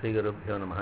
श्रीगुरुभ्यो नमः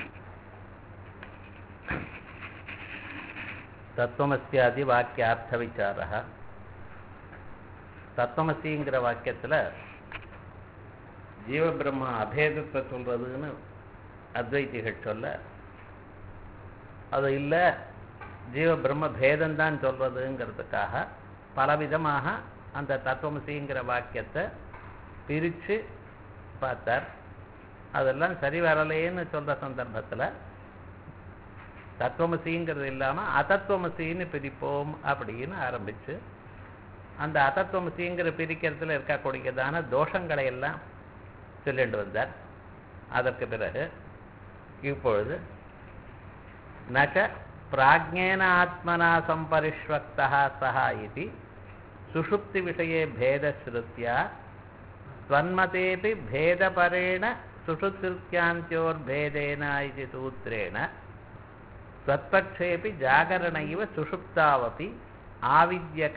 தத்துவமசியாதி வாக்கியார்த்த விசாரா தத்துவமசிங்கிற வாக்கியத்தில் ஜீவபிரம்ம அபேதத்தை சொல்றதுன்னு அத்வைத்திகள் சொல்ல அது இல்லை ஜீவபிரம்ம பேதம்தான் சொல்றதுங்கிறதுக்காக பலவிதமாக அந்த தத்துவமசிங்கிற வாக்கியத்தை பிரித்து பார்த்தார் அதெல்லாம் சரி வரலையேன்னு சொல்ற சந்தர்ப்பத்தில் தத்துவமசிங்கிறது இல்லாமல் அதத்துவமசின்னு பிரிப்போம் அப்படின்னு ஆரம்பிச்சு அந்த அதத்துவமசிங்கிற பிரிக்கிறதுல இருக்கக்கூடியதான தோஷங்களை எல்லாம் சொல்லிட்டு வந்தார் அதற்கு பிறகு இப்பொழுது நச்ச பிராஜ்ஞேன ஆத்மனா சம்பரிஷ்வக்தா சஹா இது சுஷுப்தி விஷயே பேதஸ்ருத்தியா त्वन्मतेऽपि भेदपरेण सुषुप्तिर्त्यान्त्योर्भेदेन इति सूत्रेण त्वत्पक्षेऽपि जागरण इव सुषुप्तावपि आविद्यक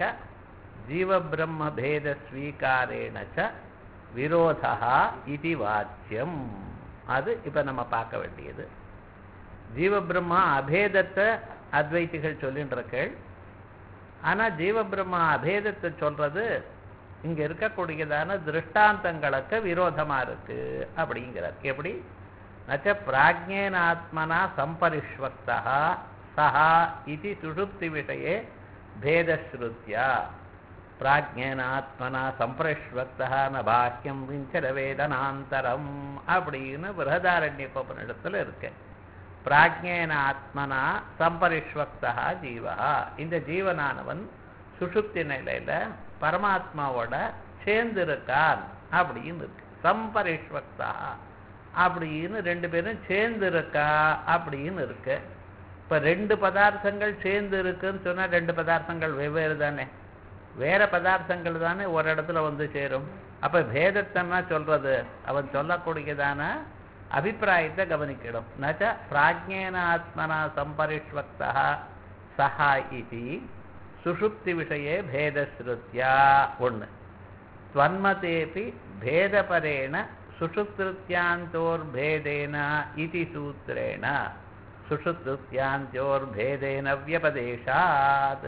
जीवब्रह्मभेदस्वीकारेण च விரோதா இது வாச்சியம் அது இப்போ நம்ம பார்க்க வேண்டியது ஜீவபிரம்மா அபேதத்தை அத்வைத்திகள் சொல்லின்றக்கள் ஆனால் ஜீவபிரம்மா அபேதத்தை சொல்றது இங்க இருக்கக்கூடியதான திருஷ்டாந்தங்களுக்கு விரோதமா இருக்கு அப்படிங்கிறார் எப்படி நச்ச பிராஜ்யேன ஆத்மனா சம்பரிஷ்வக்தா சஹா இது சுஷுப்தி விஷயே பேதஸ்ருத்யா பிராஜ்யேன ஆத்மனா சம்பரிஷ்வக்தா ந பாக்கியம் விஞ்சர வேதனாந்தரம் அப்படின்னு பிரகதாரண்ய கோபனிடத்துல இருக்கு பிராஜ்யேன ஆத்மனா சம்பரிஷ்வக்தா ஜீவா இந்த ஜீவனானவன் சுஷுப்தி நிலையில பரமாத்மாவோட சேர்ந்திருக்கான் அப்படின்னு இருக்கு சம்பரிஷ்வக்தா அப்படின்னு ரெண்டு பேரும் சேர்ந்திருக்கா அப்படின்னு இருக்கு இப்ப ரெண்டு பதார்த்தங்கள் சேர்ந்து இருக்குன்னு சொன்னா ரெண்டு பதார்த்தங்கள் வெவ்வேறு தானே வேற பதார்த்தங்கள் தானே ஒரு இடத்துல வந்து சேரும் அப்ப பேதத்தன்னா சொல்றது அவன் சொல்லக்கூடியதான அபிப்பிராயத்தை கவனிக்கணும் நச்ச பிராஜ்யேன ஆத்மனா சம்பரிஷ்வக்தா சஹா இது சுஷுப்தி விஷயே பேதஸ்ருத்யா ஒன்று ஸ்வன்மதேபி பேதபரேண சுஷுப்திருத்தியாந்தோர்பேதேன இது சூத்திரேண சுஷுப்திருத்தியாந்தோர்பேதேன வியபதேசாத்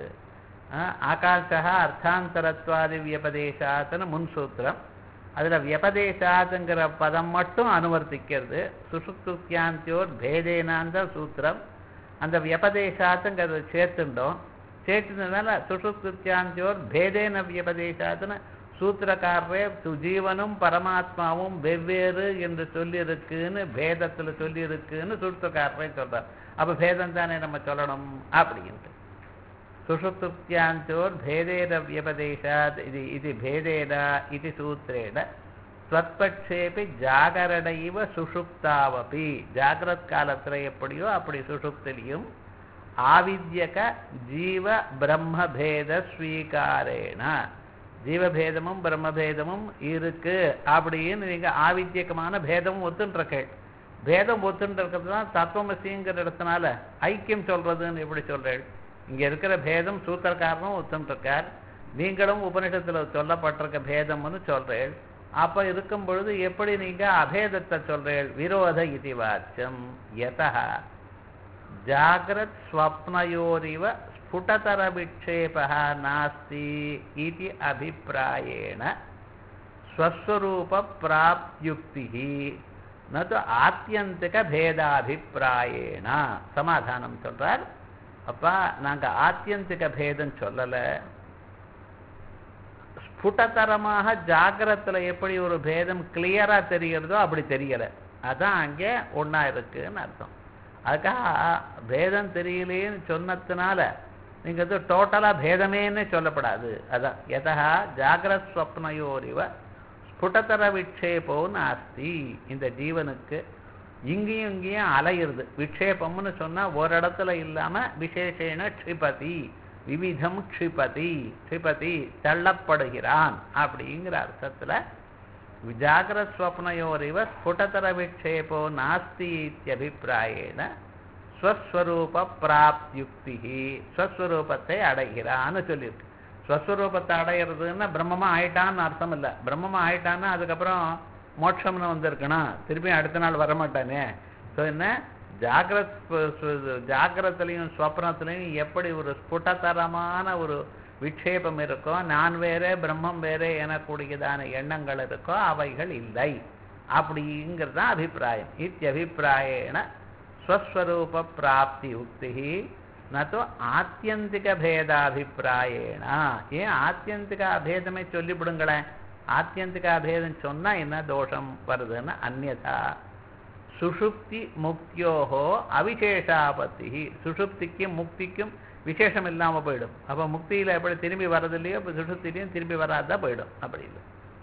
ஆகாஷா அர்த்தாந்தரத்வாதி வியபதேசாத்னு முன் சூத்திரம் அதில் வியபதேசாத்துங்கிற பதம் மட்டும் அனுவர்த்திக்கிறது சுஷுப்திருத்தியாந்தோர் பேதேனாந்த சூத்திரம் அந்த வியபதேசாத்துங்கிறத சேர்த்துட்டோம் சேர்த்துனதுனால சுஷுப்திருத்தியாந்தியோர் பேதேன வியபதேசாத்துன்னு சூத்திரக்காரரே ஜீவனும் பரமாத்மாவும் வெவ்வேறு என்று சொல்லியிருக்குன்னு பேதத்துல சொல்லியிருக்குன்னு சூத்திரக்காரரே சொல்றார் அப்ப பேதம் தானே நம்ம சொல்லணும் அப்படின்ட்டு சுஷுப்தியாந்தோர் பேதேன வியபதேசாத் இது இது பேதேன இது சூத்திரேன ஸ்வத்பட்சேபி ஜாகரண இவ சுஷுப்தாவபி ஜாகிரத் காலத்துல எப்படியோ அப்படி சுஷுப்திலையும் ஆவித்யக ஜீவ பிரம்மபேத ஸ்வீகாரேன ஜீவபேதமும் பிரம்மபேதமும் இருக்கு அப்படின்னு நீங்க ஆவித்யகமான பேதமும் ஒத்துன்றக்கள் பேதம் ஒத்துன்றது தான் தத்துவமசிங்கிற இடத்தினால ஐக்கியம் சொல்றதுன்னு எப்படி சொல்றேன் இங்க இருக்கிற பேதம் சூத்திரக்காரனும் ஒத்துன்றிருக்கார் நீங்களும் உபனிஷத்துல சொல்லப்பட்டிருக்க பேதம்னு சொல்றேன் அப்ப இருக்கும் பொழுது எப்படி நீங்க அபேதத்தை சொல்றேன் விரோத இது வாச்சம் யதா ஜாகிரத் ஸ்வப்னயோரிவ ஸ்புடதர விக்ஷேப நாஸ்தி இது அபிப்பிராயேண ஸ்வஸ்வரூப பிராப்யுக்தி நது ஆத்தியந்திக பேதாபிப்பிராயேன சமாதானம் சொல்றார் அப்பா நாங்க ஆத்தியந்திக பேதம் சொல்லல ஸ்புடதரமாக ஜாகிரத்துல எப்படி ஒரு பேதம் கிளியரா தெரிகிறதோ அப்படி தெரியல அதான் அங்கே ஒன்னா இருக்குன்னு அர்த்தம் அதுக்காக பேதம் தெரியலேன்னு சொன்னதுனால நீங்க வந்து டோட்டலா பேதமேன்னு சொல்லப்படாது அதான் எதா ஜாகிரத் ஸ்வப்னயோரிவ ஸ்புடதர விக்ஷேபோ நாஸ்தி இந்த ஜீவனுக்கு இங்கேயும் இங்கேயும் அலையிறது விக்ஷேபம்னு சொன்னா ஒரு இடத்துல இல்லாம விசேஷேன க்ஷிபதி விவிதம் க்ஷிபதி க்ஷிபதி தள்ளப்படுகிறான் அப்படிங்கிற அர்த்தத்துல ஜாகிரத் ஸ்வப்னயோரிவ ஸ்புடதர விக்ஷேபோ நாஸ்தி இத்தியபிப்பிராயேன ஸ்வஸ்வரூப பிராப்தியுக்தி ஸ்வஸ்வரூபத்தை அடைகிறான்னு சொல்லியிருக்கு ஸ்வஸ்வரூபத்தை அடையிறதுன்னா பிரம்மமா ஆயிட்டான்னு அர்த்தம் இல்லை பிரம்மமா ஆயிட்டான்னா அதுக்கப்புறம் மோட்சம்னு வந்திருக்கணும் திருப்பி அடுத்த நாள் வரமாட்டானே ஸோ என்ன ஜாகிரத் ஜாகிரத்துலையும் ஸ்வப்னத்துலையும் எப்படி ஒரு ஸ்புடதரமான ஒரு விக்ஷேபம் இருக்கோ நான் வேறே பிரம்மம் வேறே எனக்கூடியதான எண்ணங்கள் இருக்கோ அவைகள் இல்லை அப்படிங்கிறது தான் அபிப்பிராயம் இத்தியபிப்பிராயேன ஸ்வஸ்வரூப பிராப்தி உக்தி நோ ஆத்தியந்திக பேதாபிப்பிராயேன ஏன் ஆத்தியந்திக அபேதமே சொல்லிவிடுங்களேன் ஆத்தியந்திக அபேதம் சொன்னா என்ன தோஷம் வருதுன்னு அந்நதா சுஷுப்தி முக்தியோகோ அவிசேஷாபத்தி சுஷுப்திக்கும் முக்திக்கும் விசேஷம் இல்லாமல் போயிடும் அப்போ முக்தியில் எப்படி திரும்பி வர்றதில்லையோ இப்போ சுஷுப்திலையும் திரும்பி வராதான் போயிடும் அப்படி இல்லை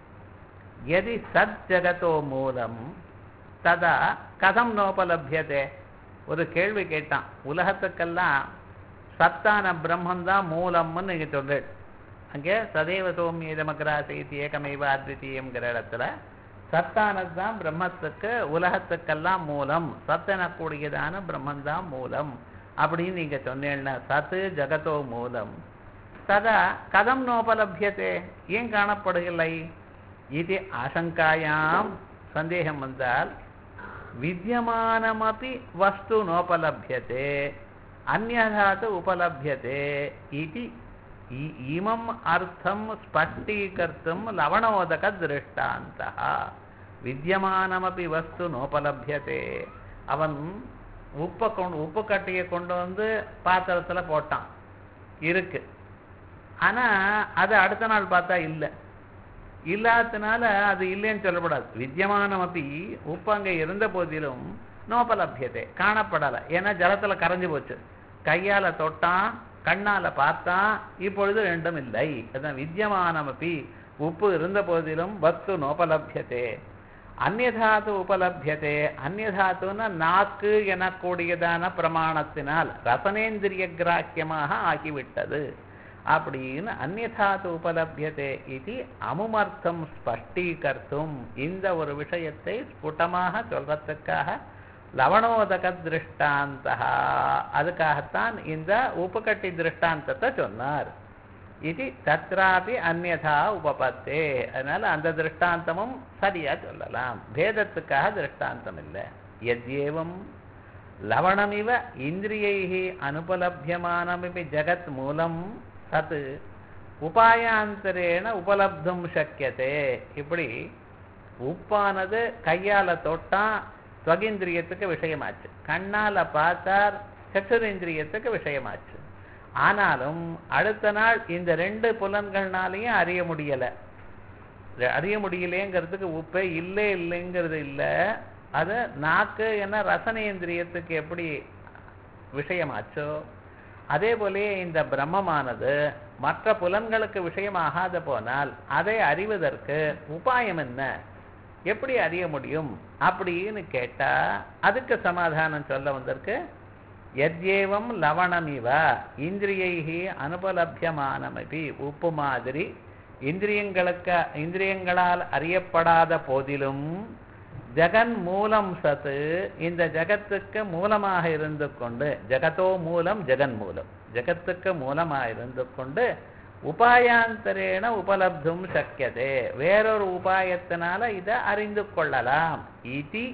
எதி சத் ஜகத்தோ மூலம் ததா கதம் நோபலபியதே ஒரு கேள்வி கேட்டான் உலகத்துக்கெல்லாம் சத்தான பிரம்மந்தான் மூலம்னு நீங்க சொல்றேன் அங்கே சதேவ சோமியதமகராசி ஏகமைவ அத்விதீயங்கிற இடத்துல சத்தானது தான் பிரம்மத்துக்கு உலகத்துக்கெல்லாம் மூலம் சத்தனக்கூடியதான பிரம்மந்தான் மூலம் அப்படின்னு நீங்க சொன்னேன்னா சத்து ஜகத்தோ மூலம் ததா கதம் நோபலபியதே ஏன் காணப்படுகில்லை இது ஆசங்காயாம் சந்தேகம் வந்தால் வித்தியமானமபி வஸ்து நோபலபியதே அந்நதாத்து உபலபியதே இது இமம் அர்த்தம் ஸ்பஷ்டீகர்த்தும் லவணோதக திருஷ்டாந்த வித்தியமானமபி வஸ்து நோபலபியதே அவன் உப்பை கொண்டு உப்பு கட்டியை கொண்டு வந்து பாத்திரத்துல போட்டான் இருக்கு ஆனா அது அடுத்த நாள் பார்த்தா இல்லை இல்லாததுனால அது இல்லைன்னு சொல்லப்படாது வித்தியமானமப்பி உப்பு அங்கே இருந்த போதிலும் நோபலபியத்தை காணப்படலை ஏன்னா ஜலத்துல கரைஞ்சு போச்சு கையால தொட்டான் கண்ணால பார்த்தான் இப்பொழுது ரெண்டும் இல்லை அதான் வித்தியமானமப்பி உப்பு இருந்த போதிலும் வஸ்து நோபலபியத்தே அந்நியதாத்து உபலபியதே அந்நியதாத்துன்னா நாக்கு எனக்கூடியதான பிரமாணத்தினால் ரசனேந்திரிய கிராக்கியமாக ஆகிவிட்டது அப்படின்னு அந்நியதாத்து உபலபியதே இது அமுமர்த்தம் ஸ்பஷ்டீகர்த்தும் இந்த ஒரு விஷயத்தை ஸ்புட்டமாக சொல்றதுக்காக லவணோதக திருஷ்டாந்தா அதுக்காகத்தான் இந்த உப்புக்கட்டி திருஷ்டாந்தத்தை சொன்னார் இது தத்ராபி அந்நதா உபபத்தே அதனால அந்த திருஷ்டாந்தமும் சரியா சொல்லலாம் பேதத்துக்காக திருஷ்டாந்தம் இல்லை எத்யேவம் லவணமிவ இந்திரியை அனுபலபியமானமிபி ஜகத் மூலம் சத் உபாயாந்தரேன உபலப்தும் சக்கியதே இப்படி உப்பானது கையால தொட்டா ஸ்வகேந்திரியத்துக்கு விஷயமாச்சு கண்ணால பார்த்தார் சற்றுரேந்திரியத்துக்கு விஷயமாச்சு ஆனாலும் அடுத்த நாள் இந்த ரெண்டு புலன்கள்னாலையும் அறிய முடியல அறிய முடியலேங்கிறதுக்கு உப்பே இல்லை இல்லைங்கிறது இல்லை அது நாக்கு என்ன ரசனேந்திரியத்துக்கு எப்படி விஷயமாச்சோ அதே போலயே இந்த பிரம்மமானது மற்ற புலன்களுக்கு விஷயமாகாத போனால் அதை அறிவதற்கு உபாயம் என்ன எப்படி அறிய முடியும் அப்படின்னு கேட்டா அதுக்கு சமாதானம் சொல்ல வந்திருக்கு எத்யேவம் லவணமிவ இந்திரியைகி அனுபலபியமானமபி உப்பு மாதிரி இந்திரியங்களுக்கு இந்திரியங்களால் அறியப்படாத போதிலும் ஜெகன் மூலம் சத்து இந்த ஜகத்துக்கு மூலமாக இருந்து கொண்டு ஜெகத்தோ மூலம் ஜெகன் மூலம் ஜெகத்துக்கு மூலமாக இருந்து கொண்டு உபாயாந்தரேன உபலப்தும் சக்கியதே வேறொரு உபாயத்தினால இதை அறிந்து கொள்ளலாம் இதி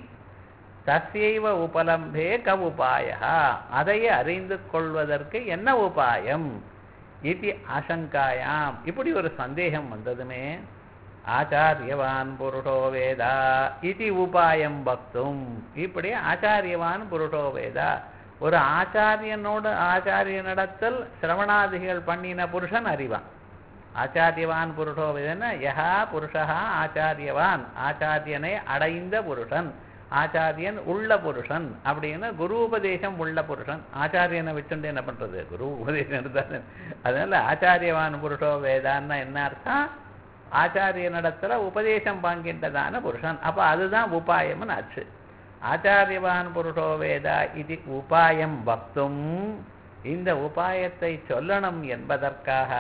தஸ்யைவ உபலம்பே க உபாய அதை அறிந்து கொள்வதற்கு என்ன உபாயம் இது ஆசங்காயாம் இப்படி ஒரு சந்தேகம் வந்ததுமே ஆச்சாரியவான் புருஷோ வேதா இது உபாயம் பக்தும் இப்படி ஆச்சாரியவான் புருஷோ வேதா ஒரு ஆச்சாரியனோட ஆச்சாரியனிடத்தில் சிரவணாதிகள் பண்ணின புருஷன் அறிவான் ஆச்சாரியவான் புருஷோ வேதன யஹா புருஷா ஆச்சாரியவான் ஆச்சாரியனை அடைந்த புருஷன் ஆச்சாரியன் உள்ள புருஷன் அப்படின்னு குரு உபதேசம் உள்ள புருஷன் ஆச்சாரியனை வச்சுட்டு என்ன பண்றது குரு உபதேசம் இருந்தாரு அதனால ஆச்சாரியவான் புருஷோ வேதான்னா என்ன அர்த்தம் ஆச்சாரியனிடத்துல உபதேசம் வாங்கின்றதான புருஷன் அப்ப அதுதான் உபாயம்னு ஆச்சு ஆச்சாரியவான் புருஷோ வேதா இது உபாயம் பக்தும் இந்த உபாயத்தை சொல்லணும் என்பதற்காக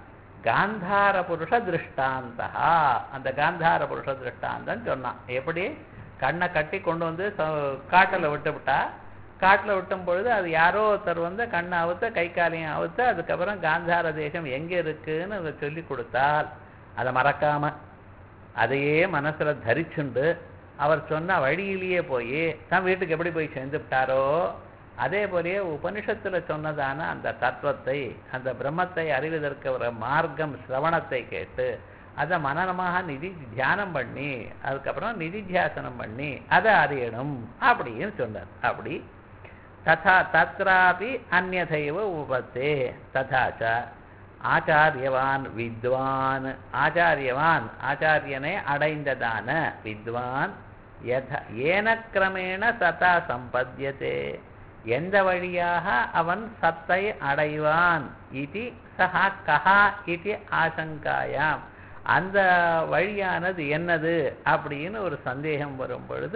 காந்தார புருஷ திருஷ்டாந்தா அந்த காந்தார புருஷ திருஷ்டாந்தம் சொன்னான் எப்படி கண்ணை கட்டி கொண்டு வந்து காட்டில் விட்டு விட்டா காட்டில் விட்டும் பொழுது அது யாரோ ஒருத்தர் வந்து கண்ணை அவுத்த கை காலையும் அவுத்த அதுக்கப்புறம் காந்தார தேசம் எங்கே இருக்குன்னு அதை சொல்லி கொடுத்தால் அதை மறக்காம அதையே மனசுல தரிச்சுண்டு அவர் சொன்ன வழியிலேயே போய் தன் வீட்டுக்கு எப்படி போய் சேர்ந்துவிட்டாரோ அதே போலயே உபனிஷத்துல சொன்னதான அந்த தத்துவத்தை அந்த பிரம்மத்தை அறிவதற்கு ஒரு மார்க்கம் சிரவணத்தை கேட்டு அதை மனநமாக நிதி தியானம் பண்ணி அதுக்கப்புறம் நிதித்தியாசனம் பண்ணி அதை அறியணும் அப்படின்னு சொன்னார் அப்படி ததா தத்ராபி அந்நதைவ உபத்தே ததாச்ச ஆச்சாரியவான் வித்வான் ஆச்சாரியவான் ஆச்சாரியனை அடைந்ததான வித்வான் யத ஏன கிரமேண சதா சம்பத்தியதே எந்த வழியாக அவன் சத்தை அடைவான் இது சஹா கஹா இது ஆசங்காயாம் அந்த வழியானது என்னது அப்படின்னு ஒரு சந்தேகம் வரும் பொழுது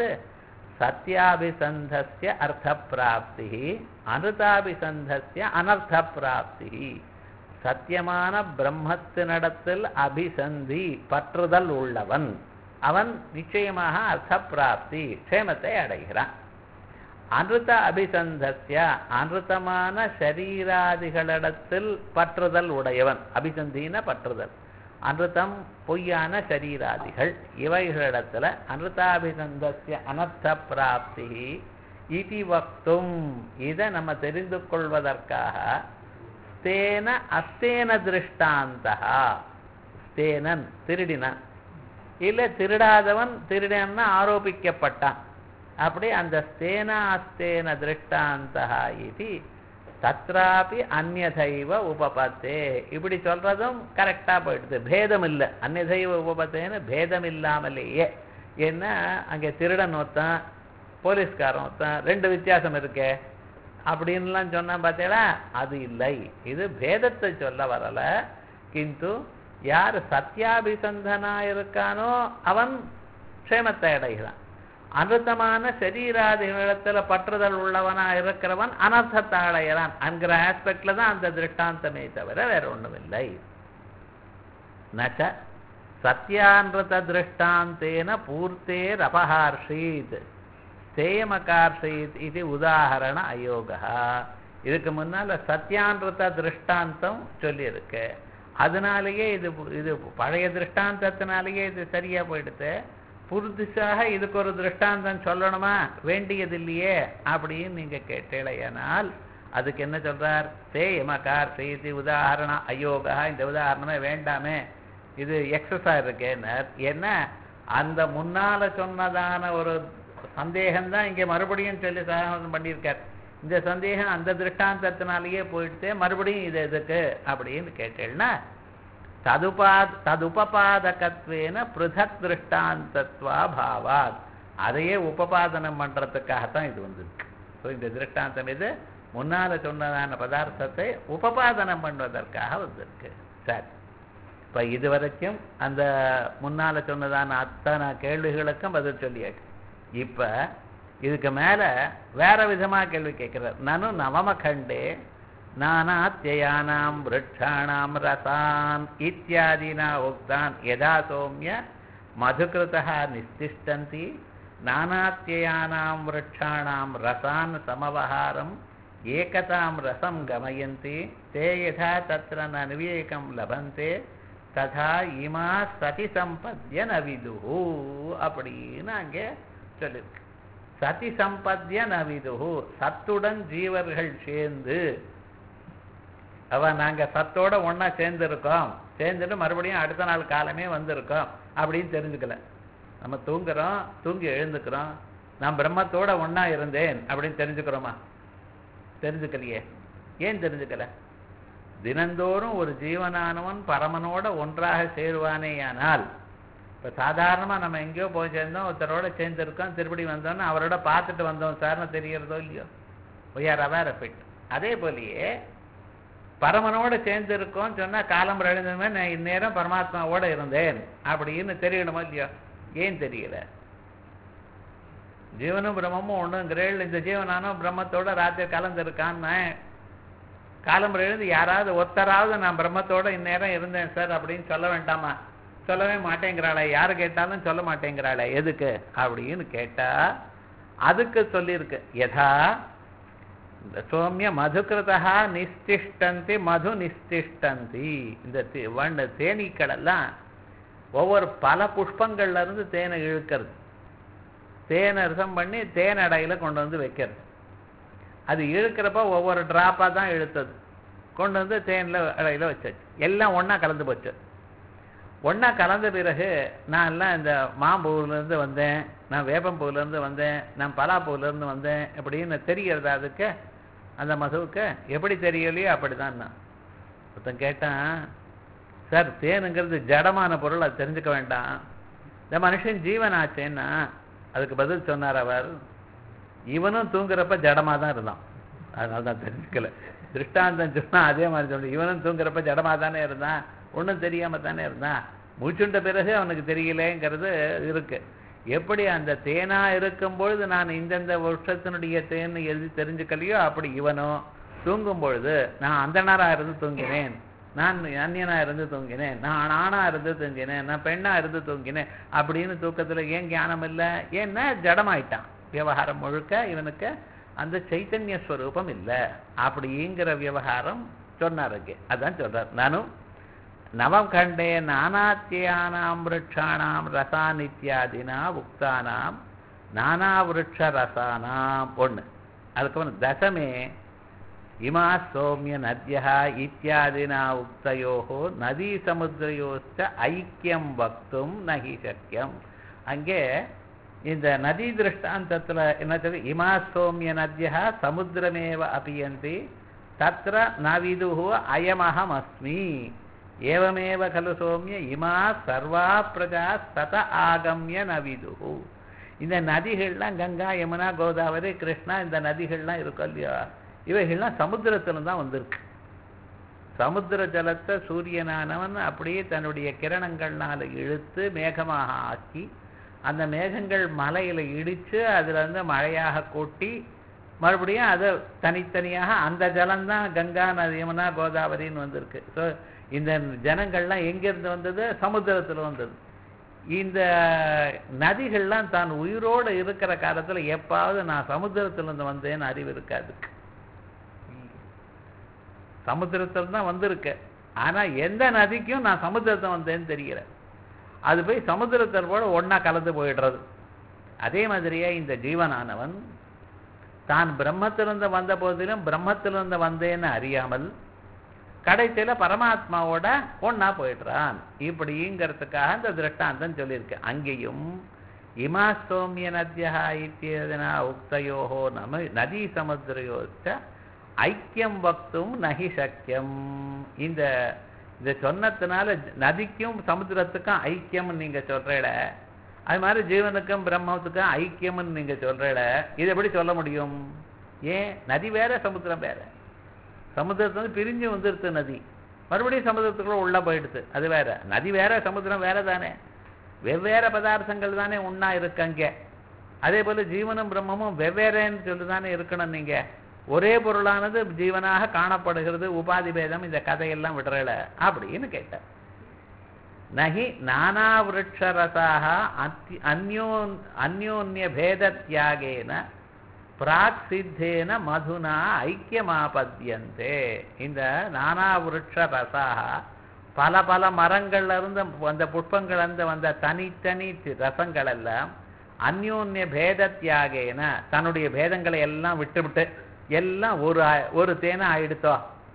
சத்யாபிசந்தஸ்ய அர்த்த பிராப்தி அனுதாபிசந்தஸ்ய அனர்த்த பிராப்தி சத்தியமான பிரம்மத்தினிடத்தில் அபிசந்தி பற்றுதல் உள்ளவன் அவன் நிச்சயமாக அர்த்த பிராப்தி க்ஷேமத்தை அடைகிறான் அனுத அபிசந்தஸ்ய அனுதமான சரீராதிகளிடத்தில் பற்றுதல் உடையவன் அபிசந்தின பற்றுதல் அனுதம் பொய்யான சரீராதிகள் இவைகளிடத்துல அனுதாபிசந்தஸ்ய அனர்த்த பிராப்தி இதி வக்தும் இதை நம்ம தெரிந்து கொள்வதற்காக ஸ்தேன அஸ்தேன திருஷ்டாந்தா ஸ்தேனன் திருடினான் இல்ல திருடாதவன் திருடன்னா ஆரோபிக்கப்பட்டான் அப்படி அந்த ஸ்தேன அஸ்தேன திருஷ்டாந்தா இது தத்ராபி அந்நதைவ உபபத்தே இப்படி சொல்றதும் கரெக்டா போயிடுது பேதம் இல்லை அந்நதைவ உபபத்தேன்னு பேதம் இல்லாமலேயே ஏன்னா அங்கே திருடன் ஒருத்தன் போலீஸ்காரன் ஒருத்தன் ரெண்டு வித்தியாசம் இருக்கே அப்படின்லாம் சொன்னா பார்த்தீங்களா அது இல்லை இது பேதத்தை சொல்ல வரல கிந்து யார் சத்தியாபிசந்தனா இருக்கானோ அவன் க்ஷேமத்தை அடைகிறான் அனுத்தமான சரீராதிகளிடத்துல பற்றுதல் உள்ளவனா இருக்கிறவன் அனர்த்தத்தை அடைகிறான் என்கிற ஆஸ்பெக்ட்ல தான் அந்த திருஷ்டாந்தமே தவிர வேற ஒண்ணும் இல்லை நச்ச சத்யான்ரத திருஷ்டாந்தேன பூர்த்தேர் அபஹார்ஷீத் சேமகார்ஷீத் இது உதாகரண அயோகா இதுக்கு முன்னால சத்யான்ரத திருஷ்டாந்தம் சொல்லியிருக்கு அதனாலேயே இது இது பழைய திருஷ்டாந்தத்தினாலேயே இது சரியா போயிடுது புதுசாக இதுக்கு ஒரு திருஷ்டாந்தம் சொல்லணுமா வேண்டியதில்லையே அப்படின்னு நீங்க கேட்டேனால் அதுக்கு என்ன சொல்றார் சேயமகார் செய்தி உதாரணம் அயோகா இந்த உதாரணமே வேண்டாமே இது எக்ஸஸா இருக்கேன்னார் என்ன அந்த முன்னால சொன்னதான ஒரு சந்தேகம் தான் இங்க மறுபடியும் சொல்லி சாதனம் பண்ணியிருக்கார் இந்த சந்தேகம் அந்த திருஷ்டாந்தத்தினாலேயே போயிடுச்சு மறுபடியும் இது எதுக்கு அப்படின்னு கேட்டேன்னா ததுபாத் ததுபபாதகத்வேன பிருதக் திருஷ்டாந்தத்வா பாவாத் அதையே உபபாதனம் பண்றதுக்காகத்தான் இது வந்திருக்கு ஸோ இந்த திருஷ்டாந்தம் இது முன்னால சொன்னதான பதார்த்தத்தை உபபாதனம் பண்ணுவதற்காக வந்திருக்கு சரி இப்ப இது வரைக்கும் அந்த முன்னால சொன்னதான அத்தனை கேள்விகளுக்கும் பதில் சொல்லியாச்சு இப்ப இதுக்கு மேல வேற விதமா கேள்வி கேட்கிறார் நானும் நவம கண்டே நானாத்யயானாம் விரட்சாணாம் ரசான் இத்தியாதினா உக்தான் யதா சௌமிய மதுகிருதா நிஸ்திஷ்டந்தி நானாத்யயானாம் விரட்சாணாம் ரசான் சமவஹாரம் ஏகதாம் ரசம் கமயந்தி தே யதா தத்ர ந நிவேகம் லபந்தே ததா இமா சதி சம்பத்ய நவிதுஹு அப்படின்னு அங்கே சொல்லியிருக்கு சதி சம்பத்ய நவிதுஹு சத்துடன் ஜீவர்கள் சேர்ந்து அவ நாங்க சத்தோட ஒண்ணா சேர்ந்து இருக்கோம் சேர்ந்துட்டு மறுபடியும் அடுத்த நாள் காலமே வந்திருக்கோம் அப்படின்னு தெரிஞ்சுக்கல நம்ம தூங்குறோம் தூங்கி எழுந்துக்கிறோம் நான் பிரம்மத்தோட ஒண்ணா இருந்தேன் அப்படின்னு தெரிஞ்சுக்கிறோமா தெரிஞ்சுக்கலையே ஏன் தெரிஞ்சுக்கல தினந்தோறும் ஒரு ஜீவனானவன் பரமனோட ஒன்றாக சேருவானேயானால் இப்ப சாதாரணமா நம்ம எங்கேயோ போய் சேர்ந்தோம் ஒருத்தரோட சேர்ந்துருக்கோம் திருப்படி வந்தோம்னு அவரோட பார்த்துட்டு வந்தோம் சார்னு தெரியறதோ இல்லையோ we are aware of it அதே போலயே பரமனோட சேர்ந்து இருக்கோம் சொன்னா காலம் எழுந்ததுமே நான் இந்நேரம் பரமாத்மாவோட இருந்தேன் அப்படின்னு தெரியணுமா இல்லையோ ஏன் தெரியல ஜீவனும் பிரம்மமும் ஒண்ணுங்கிறேள் இந்த ஜீவனானும் பிரம்மத்தோட ராத்திரி கலந்துருக்கான்னு காலம் எழுந்து யாராவது ஒருத்தராவது நான் பிரம்மத்தோட இந்நேரம் இருந்தேன் சார் அப்படின்னு சொல்ல வேண்டாமா சொல்லவே மாட்டேங்கிறாளே யாரு கேட்டாலும் சொல்ல மாட்டேங்கிறாளே எதுக்கு அப்படின்னு கேட்டா அதுக்கு சொல்லியிருக்கு யதா இந்த சோமிய மதுகிருதா நிஸ்திஷ்டந்தி மது நிஸ்திஷ்டந்தி இந்த தே- வண்டு தேனீக்கள் எல்லாம் ஒவ்வொரு பல புஷ்பங்கள்ல இருந்து தேனை இழுக்கிறது தேனை ரசம் பண்ணி தேன் அடையில கொண்டு வந்து வைக்கிறது அது இழுக்கிறப்ப ஒவ்வொரு டிராப்பாக தான் இழுத்தது கொண்டு வந்து தேனில் அடையில வச்சாச்சு எல்லாம் ஒண்ணா கலந்து போச்சு ஒண்ணா கலந்த பிறகு நான் எல்லாம் இந்த மாம்பூவிலேருந்து வந்தேன் நான் வேப்பம்பூவிலேருந்து வந்தேன் நான் பலாப்பூவிலேருந்து வந்தேன் அப்படின்னு தெரியறதா அதுக்கு அந்த மதுவுக்கு எப்படி தெரியலையோ அப்படிதான் நான் ஒருத்தன் கேட்டான் சார் தேனுங்கிறது ஜடமான பொருள் அது தெரிஞ்சுக்க வேண்டாம் இந்த மனுஷன் ஜீவன் ஆச்சேன்னா அதுக்கு பதில் சொன்னார் அவர் இவனும் தூங்குறப்ப ஜடமா தான் இருந்தான் அதனால தான் தெரிஞ்சுக்கல திருஷ்டாந்தம் சொன்னா அதே மாதிரி சொல்லு இவனும் தூங்குறப்ப ஜடமா தானே இருந்தான் ஒண்ணும் தெரியாம தானே இருந்தான் மூச்சுண்ட பிறகு அவனுக்கு தெரியலேங்கிறது இருக்கு எப்படி அந்த தேனா இருக்கும் பொழுது நான் இந்தந்த வருஷத்தினுடைய தேன் எது தெரிஞ்சுக்கலையோ அப்படி இவனும் தூங்கும் பொழுது நான் அந்தனரா இருந்து தூங்கினேன் நான் அந்நியனா இருந்து தூங்கினேன் நான் ஆணா இருந்து தூங்கினேன் நான் பெண்ணா இருந்து தூங்கினேன் அப்படின்னு தூக்கத்துல ஏன் ஞானம் இல்லை ஏன்னா ஜடமாயிட்டான் விவகாரம் முழுக்க இவனுக்கு அந்த சைத்தன்ய ஸ்வரூபம் இல்லை அப்படிங்கிற விவகாரம் சொன்னாருக்கு அதான் சொல்றார் நானும் நவம் கண்டே நானாத்தியானாம் விரட்சாணாம் ரசானித்யாதினா உக்தானாம் நானா விருட்ச ரசானாம் ஒண்ணு அதுக்கப்புறம் தசமே இமா சோமிய நத்யா இத்தியாதினா உக்தயோகோ நதி சமுத்திரயோஸ்த ஐக்கியம் வக்தும் நகி சக்கியம் அங்கே இந்த நதி திருஷ்டாந்தத்துல என்ன தெரியும் இமா சோமிய நத்யா சமுத்திரமேவ அபியந்தி தத்ர நவிதுஹு அயமஹம் அஸ்மி ஏவமேவ கலு சோமிய இமா சர்வா பிரஜா சத ஆகம்ய நவிதுஹு இந்த நதிகள்லாம் கங்கா யமுனா கோதாவரி கிருஷ்ணா இந்த நதிகள்லாம் இருக்கும் இல்லையா இவைகள்லாம் சமுத்திரத்துல தான் வந்திருக்கு சமுத்திர ஜலத்தை சூரியனானவன் அப்படியே தன்னுடைய கிரணங்கள்னால இழுத்து மேகமாக ஆக்கி அந்த மேகங்கள் மலையில இடிச்சு அதுல இருந்து மழையாக கொட்டி மறுபடியும் அதை தனித்தனியாக அந்த ஜலம்தான் கங்கா நதி யமுனா கோதாவரின்னு வந்திருக்கு ஸோ இந்த ஜனங்கள்லாம் எங்கிருந்து வந்தது சமுத்திரத்துல வந்தது இந்த நதிகள்லாம் தான் உயிரோடு இருக்கிற காலத்துல எப்பாவது நான் சமுத்திரத்திலிருந்து வந்தேன்னு அறிவு இருக்காது சமுத்திரத்தில் தான் வந்திருக்கு ஆனா எந்த நதிக்கும் நான் சமுத்திரத்தை வந்தேன்னு தெரியல அது போய் சமுத்திரத்தில் போல ஒண்ணா கலந்து போயிடுறது அதே மாதிரியே இந்த ஜீவனானவன் தான் பிரம்மத்திலிருந்து வந்த போதிலும் பிரம்மத்திலிருந்து வந்தேன்னு அறியாமல் கடைசியில பரமாத்மாவோட ஒண்ணா போயிடுறான் இப்படிங்கிறதுக்காக இந்த திருஷ்டாந்தம் சொல்லியிருக்கு அங்கேயும் இமா சோமிய நத்யா இத்தியதனா உக்தயோகோ நம நதி சமுத்திரயோச்ச ஐக்கியம் வக்தும் நகி சக்கியம் இந்த இந்த சொன்னதுனால நதிக்கும் சமுத்திரத்துக்கும் ஐக்கியம்னு நீங்க சொல்றேட அது மாதிரி ஜீவனுக்கும் பிரம்மத்துக்கும் ஐக்கியம்னு நீங்க சொல்றேட இது எப்படி சொல்ல முடியும் ஏன் நதி வேற சமுத்திரம் வேற சமுத்திரத்துல பிரிஞ்சு வந்துருது நதி மறுபடியும் சமுத்திரத்துக்குள்ள உள்ள போயிடுது அது வேற நதி வேற சமுத்திரம் வேற தானே வெவ்வேறு பதார்த்தங்கள் தானே ஒண்ணா இருக்கு அங்க அதே போல ஜீவனும் பிரம்மமும் வெவ்வேறேன்னு சொல்லி தானே இருக்கணும் நீங்க ஒரே பொருளானது ஜீவனாக காணப்படுகிறது உபாதி பேதம் இந்த கதையெல்லாம் விடுறல அப்படின்னு கேட்டார் நகி நானா விரட்சரசாக அந்யோ அந்யோன்ய பேத தியாகேன பிராக் சித்தேன மதுனா ஐக்கியமாபத்தியந்தே இந்த நானா விருட்ச ரசாக பல பல மரங்கள்ல இருந்து அந்த புஷ்பங்கள் இருந்து வந்த தனித்தனி ரசங்கள் எல்லாம் அந்யோன்ய பேத தியாகேன தன்னுடைய பேதங்களை எல்லாம் விட்டுவிட்டு எல்லாம் ஒரு ஒரு தேனை ஆயிடுத்தோ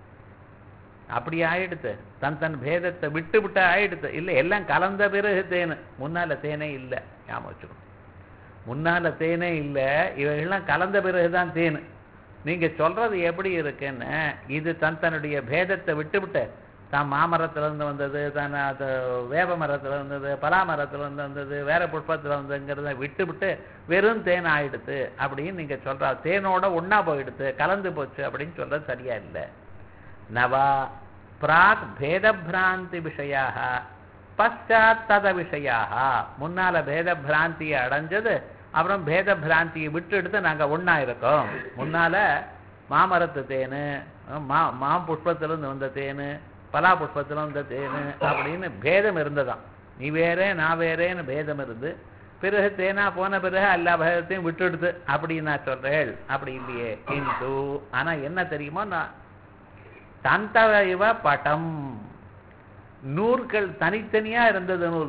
அப்படி ஆயிடுத்து தன் தன் பேதத்தை விட்டு விட்டு ஆயிடுத்து இல்லை எல்லாம் கலந்த பிறகு தேனு முன்னால தேனே இல்லை ஞாபகம் வச்சுக்கணும் முன்னால தேனே இல்லை இவைகள்லாம் கலந்த பிறகுதான் தேனு நீங்க சொல்றது எப்படி இருக்குன்னு இது தன் தன்னுடைய பேதத்தை விட்டுவிட்டு தான் மாமரத்துல இருந்து வந்தது தான் அது வேப்ப மரத்துல இருந்தது பலா மரத்துல இருந்து வந்தது வேற புஷ்பத்துல இருந்துங்கிறத விட்டு விட்டு வெறும் தேன் ஆயிடுத்து அப்படின்னு நீங்க சொல்ற தேனோட ஒண்ணா போயிடுத்து கலந்து போச்சு அப்படின்னு சொல்றது சரியா இல்லை நவா பிராக் பேதபிராந்தி விஷயாக பశ్చాத் தத விஷயாக முன்னால பேத பிராந்தியை அடைஞ்சது அப்புறம் பேத பிராந்தியை விட்டு எடுத்து நாங்க ஒண்ணா இருக்கோம் முன்னால மாமரத்து தேனு மா மா புஷ்பத்திலிருந்து வந்த தேனு பலா புஷ்பத்துல வந்த தேனு அப்படின்னு பேதம் இருந்ததாம் நீ வேறே நான் வேறேன்னு பேதம் இருந்து பிறகு தேனா போன பிறகு எல்லா பேதத்தையும் விட்டுடுது அப்படின்னு நான் சொல்றேன் அப்படி இல்லையே இந்து ஆனா என்ன தெரியுமோ நான் தந்தவ இவ பட்டம் நூல்கள் தனித்தனியா இருந்தது நூல்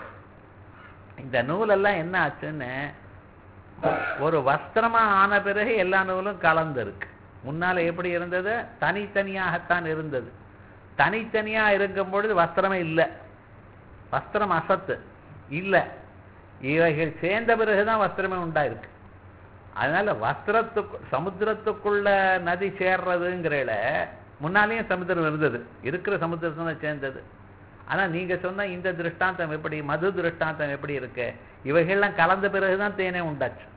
இந்த நூலெல்லாம் என்ன ஆச்சுன்னு ஒரு வஸ்திரமா ஆன பிறகு எல்லா நூலும் கலந்து இருக்கு முன்னால எப்படி இருந்தது தனித்தனியாகத்தான் இருந்தது தனித்தனியா இருக்கும் பொழுது வஸ்திரமே இல்லை வஸ்திரம் அசத்து இல்லை இவைகள் சேர்ந்த பிறகுதான் வஸ்திரமே உண்டாயிருக்கு அதனால வஸ்திரத்துக்கு சமுத்திரத்துக்குள்ள நதி சேர்றதுங்கிறல முன்னாலேயும் சமுத்திரம் இருந்தது இருக்கிற சமுத்திரத்துல சேர்ந்தது ஆனா நீங்க சொன்ன இந்த திருஷ்டாந்தம் எப்படி மது திருஷ்டாந்தம் எப்படி இருக்கு இவைகள்லாம் கலந்த பிறகுதான் தேனே உண்டாச்சு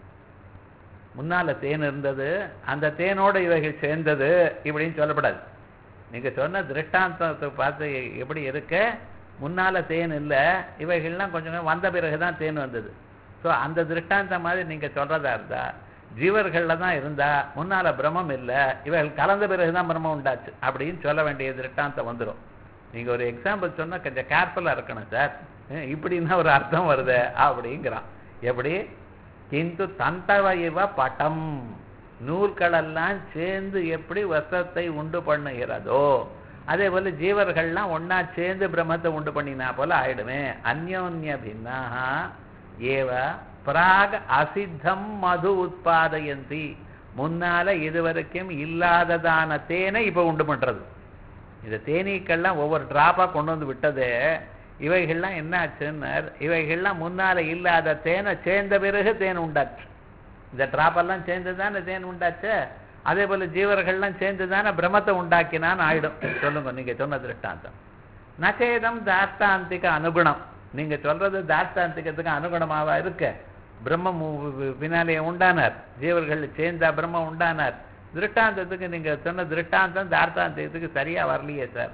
முன்னால தேன் இருந்தது அந்த தேனோட இவைகள் சேர்ந்தது இப்படின்னு சொல்லப்படாது நீங்க சொன்ன திருஷ்டாந்தத்தை பார்த்து எப்படி இருக்க முன்னால தேன் இல்லை இவைகள்லாம் கொஞ்சம் கொஞ்சம் வந்த பிறகுதான் தேன் வந்தது ஸோ அந்த திருஷ்டாந்தம் மாதிரி நீங்க சொல்றதா இருந்தா ஜீவர்கள்ல தான் இருந்தா முன்னால பிரம்மம் இல்லை இவைகள் கலந்த பிறகுதான் பிரம்மம் உண்டாச்சு அப்படின்னு சொல்ல வேண்டிய திருஷ்டாந்தம் வந்துடும் நீங்க ஒரு எக்ஸாம்பிள் சொன்னா கொஞ்சம் கேர்ஃபுல்லா இருக்கணும் சார் இப்படின்னா ஒரு அர்த்தம் வருது அப்படிங்கிறான் எப்படி கிந்து தந்தவயவ பட்டம் நூல்களெல்லாம் சேர்ந்து எப்படி வஸ்திரத்தை உண்டு பண்ணுகிறதோ அதே போல ஜீவர்கள்லாம் ஒன்னா சேர்ந்து பிரம்மத்தை உண்டு பண்ணினா போல ஆயிடுமே அந்யோன்ய பின்னாக ஏவ பிராக் அசித்தம் மது உற்பாதயந்தி முன்னால இதுவரைக்கும் இல்லாததான தேனை இப்ப உண்டு பண்றது இந்த தேனீக்கள்லாம் ஒவ்வொரு டிராப்பா கொண்டு வந்து விட்டது இவைகள்லாம் என்ன ஆச்சுன்னு இவைகள்லாம் முன்னால இல்லாத தேனை சேர்ந்த பிறகு தேன் உண்டாச்சு இந்த டிராப்பெல்லாம் சேர்ந்து தானே தேன் உண்டாச்சு அதே போல ஜீவர்கள்லாம் சேர்ந்து தானே பிரம்மத்தை உண்டாக்கினான்னு ஆயிடும் சொல்லுங்க நீங்க சொன்ன திருஷ்டாந்தம் நச்சேதம் தார்த்தாந்திக அனுகுணம் நீங்க சொல்றது தார்த்தாந்திகத்துக்கு அனுகுணமாவா இருக்க பிரம்மம் பின்னாலே உண்டானார் ஜீவர்கள் சேர்ந்தா பிரம்மம் உண்டானார் திருஷ்டாந்தத்துக்கு நீங்க சொன்ன திருஷ்டாந்தம் தார்த்தாந்தத்துக்கு சரியா வரலையே சார்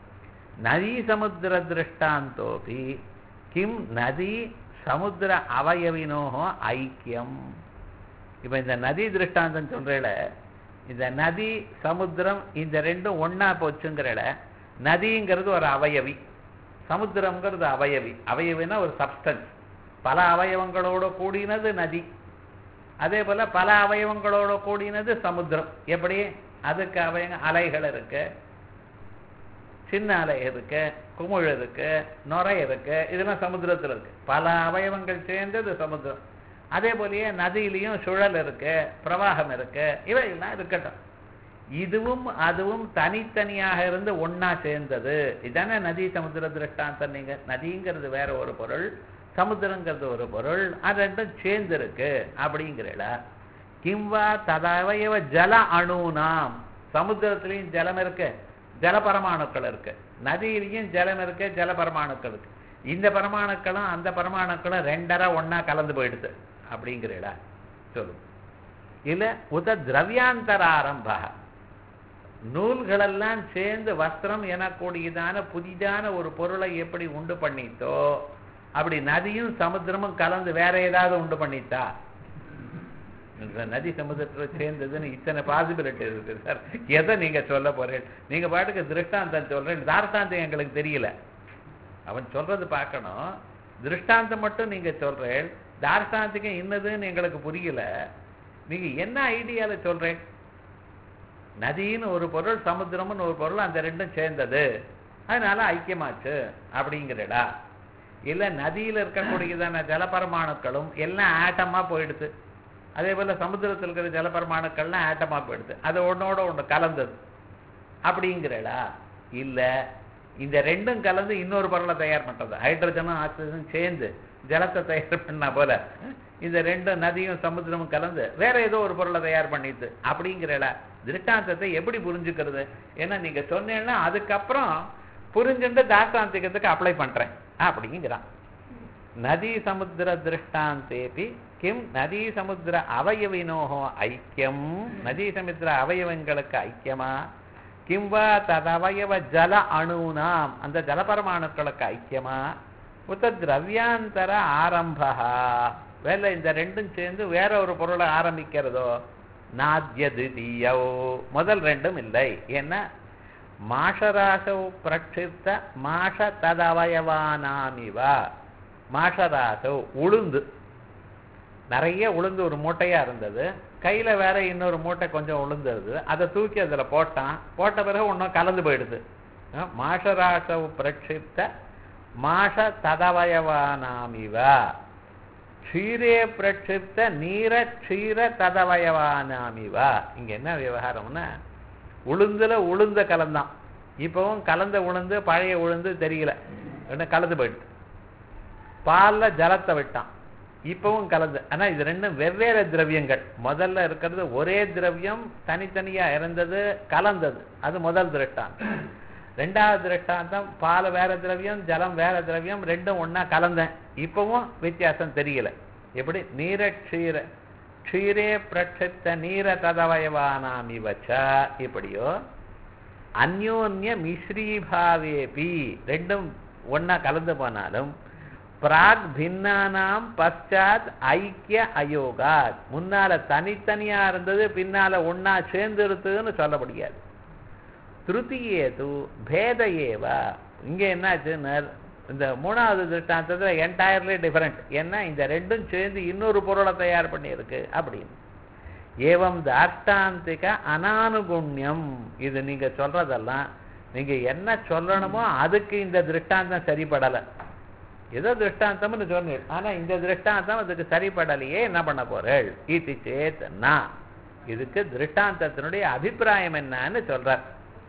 நதி சமுத்திர திருஷ்டாந்தோபி கிம் நதி சமுத்திர அவயவினோகோ ஐக்கியம் இப்ப இந்த நதி திருஷ்டாந்தம் சொல்றேல இந்த நதி சமுத்திரம் இந்த ரெண்டும் ஒன்னா போச்சுங்கிறல நதிங்கிறது ஒரு அவயவி சமுத்திரம்ங்கிறது அவயவி அவயவினா ஒரு சப்ஸ்டன்ஸ் பல அவயவங்களோட கூடினது நதி அதே போல பல அவயவங்களோட கூடினது சமுத்திரம் எப்படி அதுக்கு அவய அலைகள் இருக்கு சின்ன அலை இருக்கு குமிழ் இருக்கு நுரை இருக்கு இதெல்லாம் சமுத்திரத்தில் இருக்கு பல அவயவங்கள் சேர்ந்தது சமுத்திரம் அதே போலயே நதியிலையும் சுழல் இருக்கு பிரவாகம் இருக்கு இவையெல்லாம் இருக்கட்டும் இதுவும் அதுவும் தனித்தனியாக இருந்து ஒன்னா சேர்ந்தது இதானே நதி சமுத்திர திருஷ்டாந்தம் நீங்க நதிங்கிறது வேற ஒரு பொருள் சமுத்திரங்கிறது ஒரு பொருள் அது ரெண்டும் சேர்ந்திருக்கு அப்படிங்கிறல கிம்வா ததவயவ ஜல அணுனாம் சமுத்திரத்திலையும் ஜலம் இருக்கு ஜல பரமாணுக்கள் இருக்கு நதியிலையும் ஜலம் இருக்கு ஜல பரமாணுக்கள் இருக்கு இந்த பரமாணுக்களும் அந்த பரமாணுக்களும் ரெண்டரை ஒன்னா கலந்து போயிடுது அப்படிங்கிறல சொல்லு இல்ல உத திரவியாந்தர ஆரம்ப நூல்களெல்லாம் சேர்ந்து வஸ்திரம் எனக்கூடியதான புதிதான ஒரு பொருளை எப்படி உண்டு பண்ணித்தோ அப்படி நதியும் சமுத்திரமும் கலந்து வேற ஏதாவது உண்டு பண்ணித்தா நதி சமுத்திரத்துல சேர்ந்ததுன்னு இத்தனை பாசிபிலிட்டி இருக்கு சார் எதை நீங்க சொல்ல போறேன் நீங்க பாட்டுக்கு திருஷ்டாந்தம் சொல்றேன் தார்த்தாந்தம் எங்களுக்கு தெரியல அவன் சொல்றது பார்க்கணும் திருஷ்டாந்தம் மட்டும் நீங்க சொல்றேன் தார்ஷ்டாந்திகம் இன்னதுன்னு எங்களுக்கு புரியல நீங்க என்ன ஐடியால சொல்றேன் நதின்னு ஒரு பொருள் சமுத்திரம்னு ஒரு பொருள் அந்த ரெண்டும் சேர்ந்தது அதனால ஐக்கியமாச்சு அப்படிங்கிறடா இல்ல நதியில இருக்கக்கூடியதான ஜலபரமாணுக்களும் எல்லாம் ஆட்டமா போயிடுது அதே போல சமுத்திரத்தில் இருக்கிற ஜலபரமாணுக்கள்லாம் ஆட்டமா போயிடுது அது ஒன்னோட ஒண்ணு கலந்தது அப்படிங்கிறடா இல்ல இந்த ரெண்டும் கலந்து இன்னொரு பொருளை தயார் பண்றது ஹைட்ரஜனும் ஆக்சிஜனும் சேர்ந்து ஜலத்தை தயார் பண்ணா போல இந்த ரெண்டும் நதியும் சமுத்திரமும் கலந்து வேற ஏதோ ஒரு பொருளை தயார் பண்ணிட்டு அப்படிங்கிறல திருஷ்டாந்தத்தை எப்படி புரிஞ்சுக்கிறது ஏன்னா நீங்க சொன்னீங்கன்னா அதுக்கப்புறம் புரிஞ்சுட்டு தாஷ்டாந்திகத்துக்கு அப்ளை பண்றேன் அப்படிங்கிறான் நதி சமுத்திர திருஷ்டாந்தேபி கிம் நதி சமுத்திர அவயவினோகோ ஐக்கியம் நதி சமுத்திர அவயவங்களுக்கு ஐக்கியமா கிம்வா ததவயவ ஜல அணுனாம் அந்த ஜலபரமாணுக்களுக்கு ஐக்கியமா உத்த திரவியாந்தர ஆரம்பா வேலை இந்த ரெண்டும் சேர்ந்து வேற ஒரு பொருளை ஆரம்பிக்கிறதோ நாத்திய திதியோ முதல் ரெண்டும் இல்லை ஏன்னா மாஷராசவு பிரட்சித்த மாஷ ததவயவானாமிவ மாஷராசவு உளுந்து நிறைய உளுந்து ஒரு மூட்டையா இருந்தது கையில வேற இன்னொரு மூட்டை கொஞ்சம் உளுந்துருது அதை தூக்கி அதுல போட்டான் போட்ட பிறகு ஒன்றும் கலந்து போயிடுது அஹ், மாஷராசவு பிரக்ஷிப்த மாஷ ததவயவானாமிவ க்ஷீரே பிரக்ஷிப்த நீர க்ஷீர ததவயவானாமிவ இங்க என்ன விவகாரம்னா உளுந்துல உளுந்த கலந்தான் இப்பவும் கலந்த உளுந்து பழைய உளுந்து தெரியல என்ன கலந்து போயிடுது பால்ல ஜலத்தை விட்டான் இப்பவும் கலந்து ஆனா இது ரெண்டும் வெவ்வேறு திரவியங்கள் முதல்ல இருக்கிறது ஒரே திரவியம் தனித்தனியா இருந்தது கலந்தது அது முதல் திருஷ்டாந்தம் ரெண்டாவது திருஷ்டாந்தம் பால் வேற திரவியம் ஜலம் வேற திரவியம் ரெண்டும் ஒண்ணா கலந்தேன் இப்பவும் வித்தியாசம் தெரியல எப்படி நீர க்ஷீர க்ஷீரே பிரட்சித்த நீர ததவயவானாம் இவச்ச இப்படியோ அந்யோன்ய மிஸ்ரீபாவேபி ரெண்டும் ஒண்ணா கலந்து போனாலும் பிராக் பின்னானாம் பశ్చాத் ஐக்கிய அயோகாத் முன்னால தனித்தனியா இருந்தது பின்னால ஒண்ணா சேர்ந்து இருக்குதுன்னு சொல்ல முடியாது திருத்தியே து பேத ஏவ இங்க என்னாச்சுன்னு இந்த மூணாவது திருஷ்டாந்தத்துல என்டையர்லி டிஃபரெண்ட் ஏன்னா இந்த ரெண்டும் சேர்ந்து இன்னொரு பொருளை தயார் பண்ணியிருக்கு அப்படின்னு ஏவம் தாஷ்டாந்திக அனானுகுண்யம் இது நீங்க சொல்றதெல்லாம் நீங்க என்ன சொல்லணுமோ அதுக்கு இந்த திருஷ்டாந்தம் சரிப்படலை ஏதோ திருஷ்டாந்தம்னு சொன்னீர் ஆனா இந்த திருஷ்டாந்தம் அதுக்கு சரிப்படலையே என்ன பண்ண போறேள் ஈத்தி சேத் நான் இதுக்கு திருஷ்டாந்தத்தினுடைய அபிப்பிராயம் என்னன்னு சொல்றார்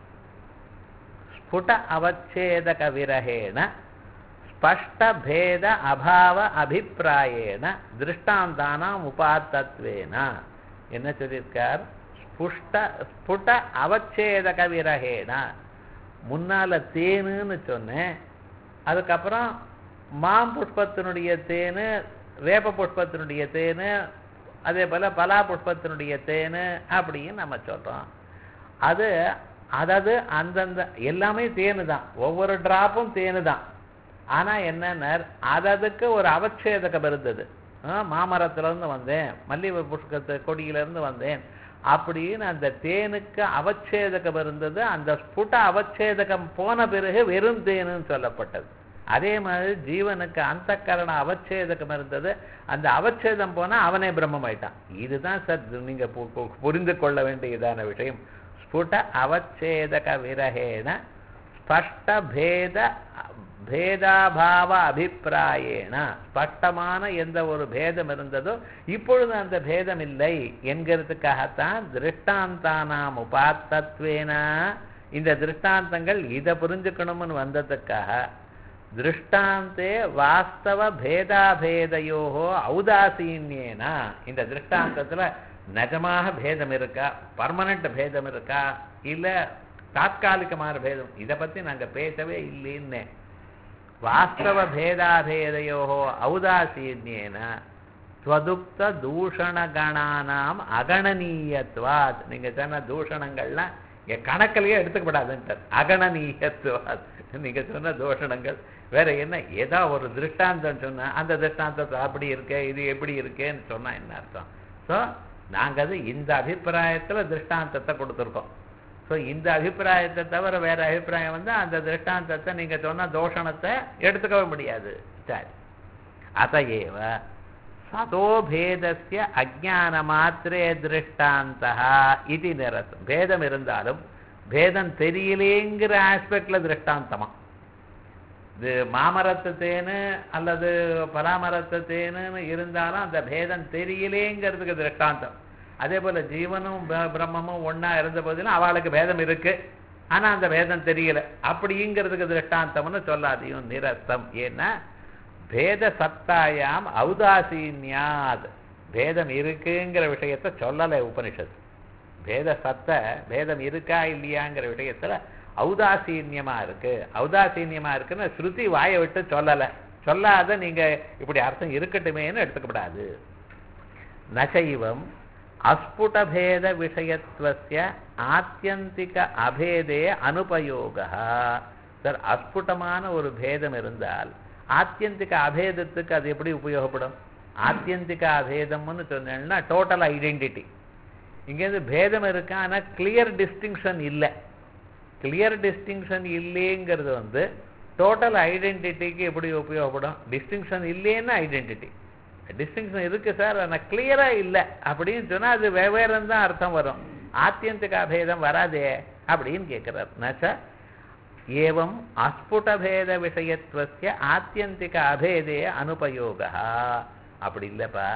ஸ்புட அவச்சேதக விரகேண ஸ்பஷ்ட பேத அபாவ அபிப்பிராயேன திருஷ்டாந்தானாம் உபாத்தத்வேன என்ன சொல்லியிருக்கார் ஸ்புஷ்ட ஸ்புட அவச்சேதக விரகேண முன்னால தேனுன்னு சொன்னேன் அதுக்கப்புறம் மாம் புஷ்பத்தினுடைய தேனு வேப்ப புஷ்பத்தினுடைய தேனு அதே போல பலா புஷ்பத்தினுடைய தேனு அப்படின்னு நம்ம சொல்றோம் அது அதாவது அந்தந்த எல்லாமே தேனு தான் ஒவ்வொரு டிராப்பும் தேனு தான் ஆனா என்னன்னா அததுக்கு ஒரு அவச்சேதகம் இருந்தது ஆ, மாமரத்துல இருந்து வந்தேன் மல்லிகை புஷ்பத்து கொடியில இருந்து வந்தேன் அப்படின்னு அந்த தேனுக்கு அவச்சேதகம் இருந்தது அந்த ஸ்புட அவச்சேதகம் போன பிறகு வெறும் தேனுன்னு சொல்லப்பட்டது அதே மாதிரி ஜீவனுக்கு அந்த கரண அவச்சேதகம் இருந்தது அந்த அவச்சேதம் போனா அவனே பிரம்மமாயிட்டான் இதுதான் சார் நீங்க பு- பு- புரிந்து கொள்ள வேண்டியதான விஷயம் ஸ்புட அவச்சேதக விரகேண ஸ்பஷ்ட பேத பேதாபாவ அபிப்பிராயேன ஸ்பஷ்டமான எந்த ஒரு பேதம் இருந்ததோ இப்பொழுது அந்த பேதம் இல்லை என்கிறதுக்காகத்தான் திருஷ்டாந்தானாம் உபாத்தத்வேன இந்த திருஷ்டாந்தங்கள் இதை புரிஞ்சுக்கணும்னு வந்ததுக்காக திருஷ்டாந்தே வாஸ்தவ பேதாபேதையோ ஔதாசீன்யேனா இந்த திருஷ்டாந்தத்துல நிஜமாக பேதம் இருக்கா பர்மனண்ட் பேதம் இருக்கா இல்ல தாத்காலிகமான பேதம் இதை பத்தி நாங்க பேசவே இல்லைன்னு வாஸ்தவ பேதாபேதையோ ஔதாசீன்யேன ஸ்வதுக்த தூஷணகணானாம் அகணனீயத்வாத் நீங்க சொன்ன தூஷணங்கள்லாம் இங்க கணக்கிலேயே எடுத்துக்கப்படாதுன்ட்டார் அகணனீயத்வாத் நீங்க சொன்ன தூஷணங்கள் வேற என்ன ஏதோ ஒரு திருஷ்டாந்தம் சொன்னா அந்த திருஷ்டாந்தத்தை அப்படி இருக்கே இது எப்படி இருக்கேன்னு சொன்னா என்ன அர்த்தம் ஸோ நாங்க அது இந்த அபிப்பிராயத்துல திருஷ்டாந்தத்தை கொடுத்துருக்கோம் ஸோ இந்த அபிப்பிராயத்தை தவிர வேற அபிப்பிராயம் வந்து அந்த திருஷ்டாந்தத்தை நீங்க சொன்ன தோஷணத்தை எடுத்துக்கவே முடியாது சரி அதையேவ சதோபேதஸ்ய அஜான மாத்திரே திருஷ்டாந்தா இது நிரசம் பேதம் இருந்தாலும் பேதம் தெரியலேங்கிற ஆஸ்பெக்ட்ல திருஷ்டாந்தமா இது மாமரத்து தேனு அல்லது பலாமரத்து தேனுன்னு இருந்தாலும் அந்த பேதம் தெரியலேங்கிறதுக்கு திருஷ்டாந்தம் அதே போல ஜீவனும் ப- பிரம்மமும் ஒண்ணா இருந்த போதிலும் அவளுக்கு பேதம் இருக்கு ஆனா அந்த பேதம் தெரியல அப்படிங்கிறதுக்கு திருஷ்டாந்தம்னு சொல்லாதையும் நிரஸ்தம் ஏன்னா பேத சத்தாயாம் ஔதாசீன்யாத் பேதம் இருக்குங்கிற விஷயத்தை சொல்லலை உபனிஷத் பேத சத்த பேதம் இருக்கா இல்லையாங்கிற விஷயத்துல ஔதாசீன்யமா இருக்கு ஔதாசீன்யமா இருக்குன்னு ஸ்ருதி வாயை விட்டு சொல்லலை சொல்லாத நீங்க இப்படி அர்த்தம் இருக்கட்டுமேன்னு எடுத்துக்கப்படாது நசைவம் அஸ்புடபேத விஷயத்துவஸ்ய ஆத்தியந்திக அபேதே அனுபயோக சார் அஸ்புடமான ஒரு பேதம் இருந்தால் ஆத்தியந்திக அபேதத்துக்கு அது எப்படி உபயோகப்படும் ஆத்தியந்திக அபேதம்னு சொன்னேன்னா டோட்டல் ஐடென்டிட்டி இங்கேருந்து பேதம் இருக்கு ஆனா கிளியர் டிஸ்டிங்ஷன் இல்லை கிளியர் டிஸ்டிங்ஷன் இல்லைங்கிறது வந்து டோட்டல் ஐடென்டிட்டிக்கு எப்படி உபயோகப்படும் டிஸ்டிங்ஷன் இல்லைன்னா ஐடென்டிட்டி டிஸ்டிங்ஷன் இருக்கு சார் ஆனால் கிளியரா இல்லை அப்படின்னு சொன்னா அது வெவ்வேறுன்னு தான் அர்த்தம் வரும் ஆத்தியந்திக அபேதம் வராதே அப்படின்னு கேட்கிறார் நச்ச ஏவம் அஸ்புடபேத விஷயத்துவசிய ஆத்தியந்திக அபேதே அனுபயோகா அப்படி இல்லைப்பா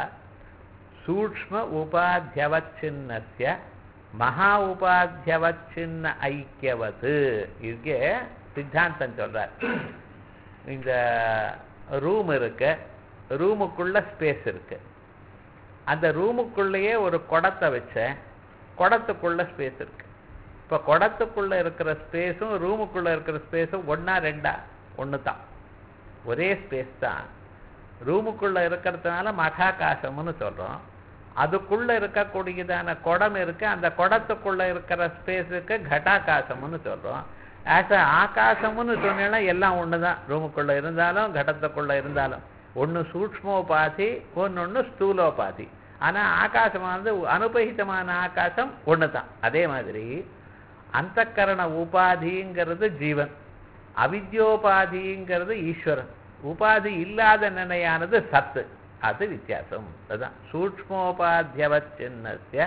சூக்ம உபாத்தியவச்சின்னஸ்ய மகா உபாத்தியவச்சின்ன ஐக்கியவது இங்கே சித்தாந்தம் சொல்றார் இந்த ரூம் இருக்கு ரூமுக்குள்ள ஸ்பேஸ் இருக்கு அந்த ரூமுக்குள்ளேயே ஒரு குடத்தை வச்சேன் குடத்துக்குள்ள ஸ்பேஸ் இருக்கு இப்போ குடத்துக்குள்ள இருக்கிற ஸ்பேஸும் ரூமுக்குள்ள இருக்கிற ஸ்பேஸும் ஒண்ணா ரெண்டா ஒன்று தான் ஒரே ஸ்பேஸ் தான் ரூமுக்குள்ள இருக்கிறதுனால மகாகாசம்னு சொல்றோம் அதுக்குள்ள இருக்கக்கூடியதான குடம் இருக்கு அந்த குடத்துக்குள்ள இருக்கிற ஸ்பேஸுக்கு கட்டாகாசம்னு சொல்றோம் ஆஸ் அ ஆகாசம்னு சொன்னீங்கன்னா எல்லாம் ஒன்று தான் ரூமுக்குள்ள இருந்தாலும் கடத்துக்குள்ள இருந்தாலும் ஒன்று சூக்மோபாதி ஒன்னொன்று ஸ்தூலோபாதி ஆனா ஆகாசமானது அனுபகிதமான ஆகாசம் ஒன்று தான் அதே மாதிரி அந்தக்கரண உபாதிங்கிறது ஜீவன் அவித்யோபாதிங்கிறது ஈஸ்வரன் உபாதி இல்லாத நிலையானது சத்து அது வித்தியாசம் அதுதான் சூக்மோபாத்தியவச்சின்னஸ்ய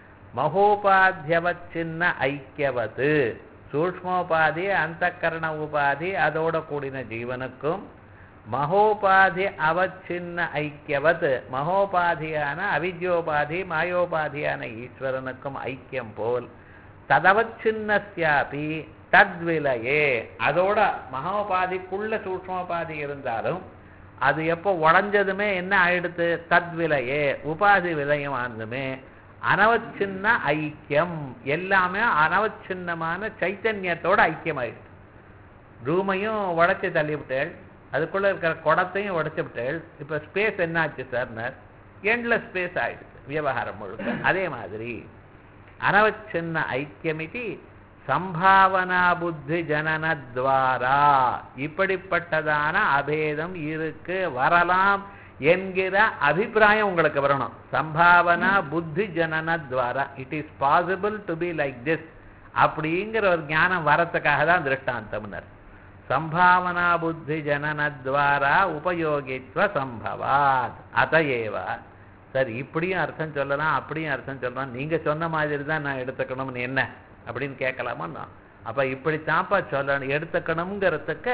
மகோபாத்தியவச்சின்ன ஐக்கியவத்து சூக்மோபாதி அந்தக்கரண உபாதி அதோட கூடின ஜீவனுக்கும் மகோபாதி அவச்சின்ன ஐக்கியவத் மகோபாதியான அவித்யோபாதி மாயோபாதியான ஈஸ்வரனுக்கும் ஐக்கியம் போல் ததவச்சின்னஸ்யாபி தத்விலையே அதோட மகோபாதிக்குள்ள சூக்மோபாதி இருந்தாலும் அது எப்போ உடஞ்சதுமே என்ன ஆயிடுத்து தத்விலையே உபாதி விலயமானதுமே அனவச்சின்ன ஐக்கியம் எல்லாமே அனவச்சின்னமான சைத்தன்யத்தோட ஐக்கியமாயிடுது ரூமையும் உடைச்சி தள்ளிவிட்டேள் அதுக்குள்ள இருக்கிற குடத்தையும் உடைச்சு விட்டேள் இப்போ ஸ்பேஸ் என்னாச்சு சார்னர் எண்ட்லெஸ் ஸ்பேஸ் ஆயிடுச்சு விவகாரம் முழுக்க அதே மாதிரி அனவச்சின்ன ஐக்கியமிதி சம்பாவனா புத்தி ஜனனத்வாரா இப்படிப்பட்டதான அபேதம் இருக்கு வரலாம் என்கிற அபிப்பிராயம் உங்களுக்கு வரணும் சம்பாவனா புத்தி ஜனனத்வாரா it is possible to be like this அப்படிங்கிற ஒரு ஞானம் வரத்துக்காக தான் திருஷ்டாந்தம்னர் சம்பாவனா புத்தி ஜனனத்வாரா உபயோகித்வ சம்பவாத் அதையேவ சரி இப்படியும் அர்த்தம் சொல்லலாம் அப்படியும் அர்த்தம் சொல்லலாம் நீங்க சொன்ன மாதிரி தான் நான் எடுத்துக்கணும்னு என்ன அப்படின்னு கேட்கலாமா நான் அப்ப இப்படித்தான்ப்பா சொல்லணும் எடுத்துக்கணுங்கிறதுக்கு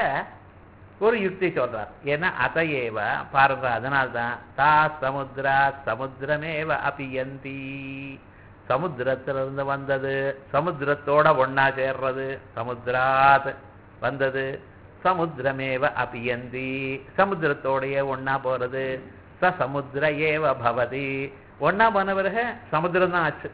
ஒரு யுக்தி சொல்றார் ஏன்னா அதையேவ பாருங்க அதனால்தான் தா சமுத்திரா சமுத்திரமேவ அபியந்தி சமுத்திரத்திலிருந்து வந்தது சமுத்திரத்தோட ஒன்னா சேர்றது சமுத்திராத் வந்தது சமுத்திரமேவ அபியந்தி சமுத்திரத்தோடைய ஒன்னா போறது ச சமுத்திர ஏவ பவதி ஒன்னா போன பிறகு சமுத்திரம் தான் ஆச்சு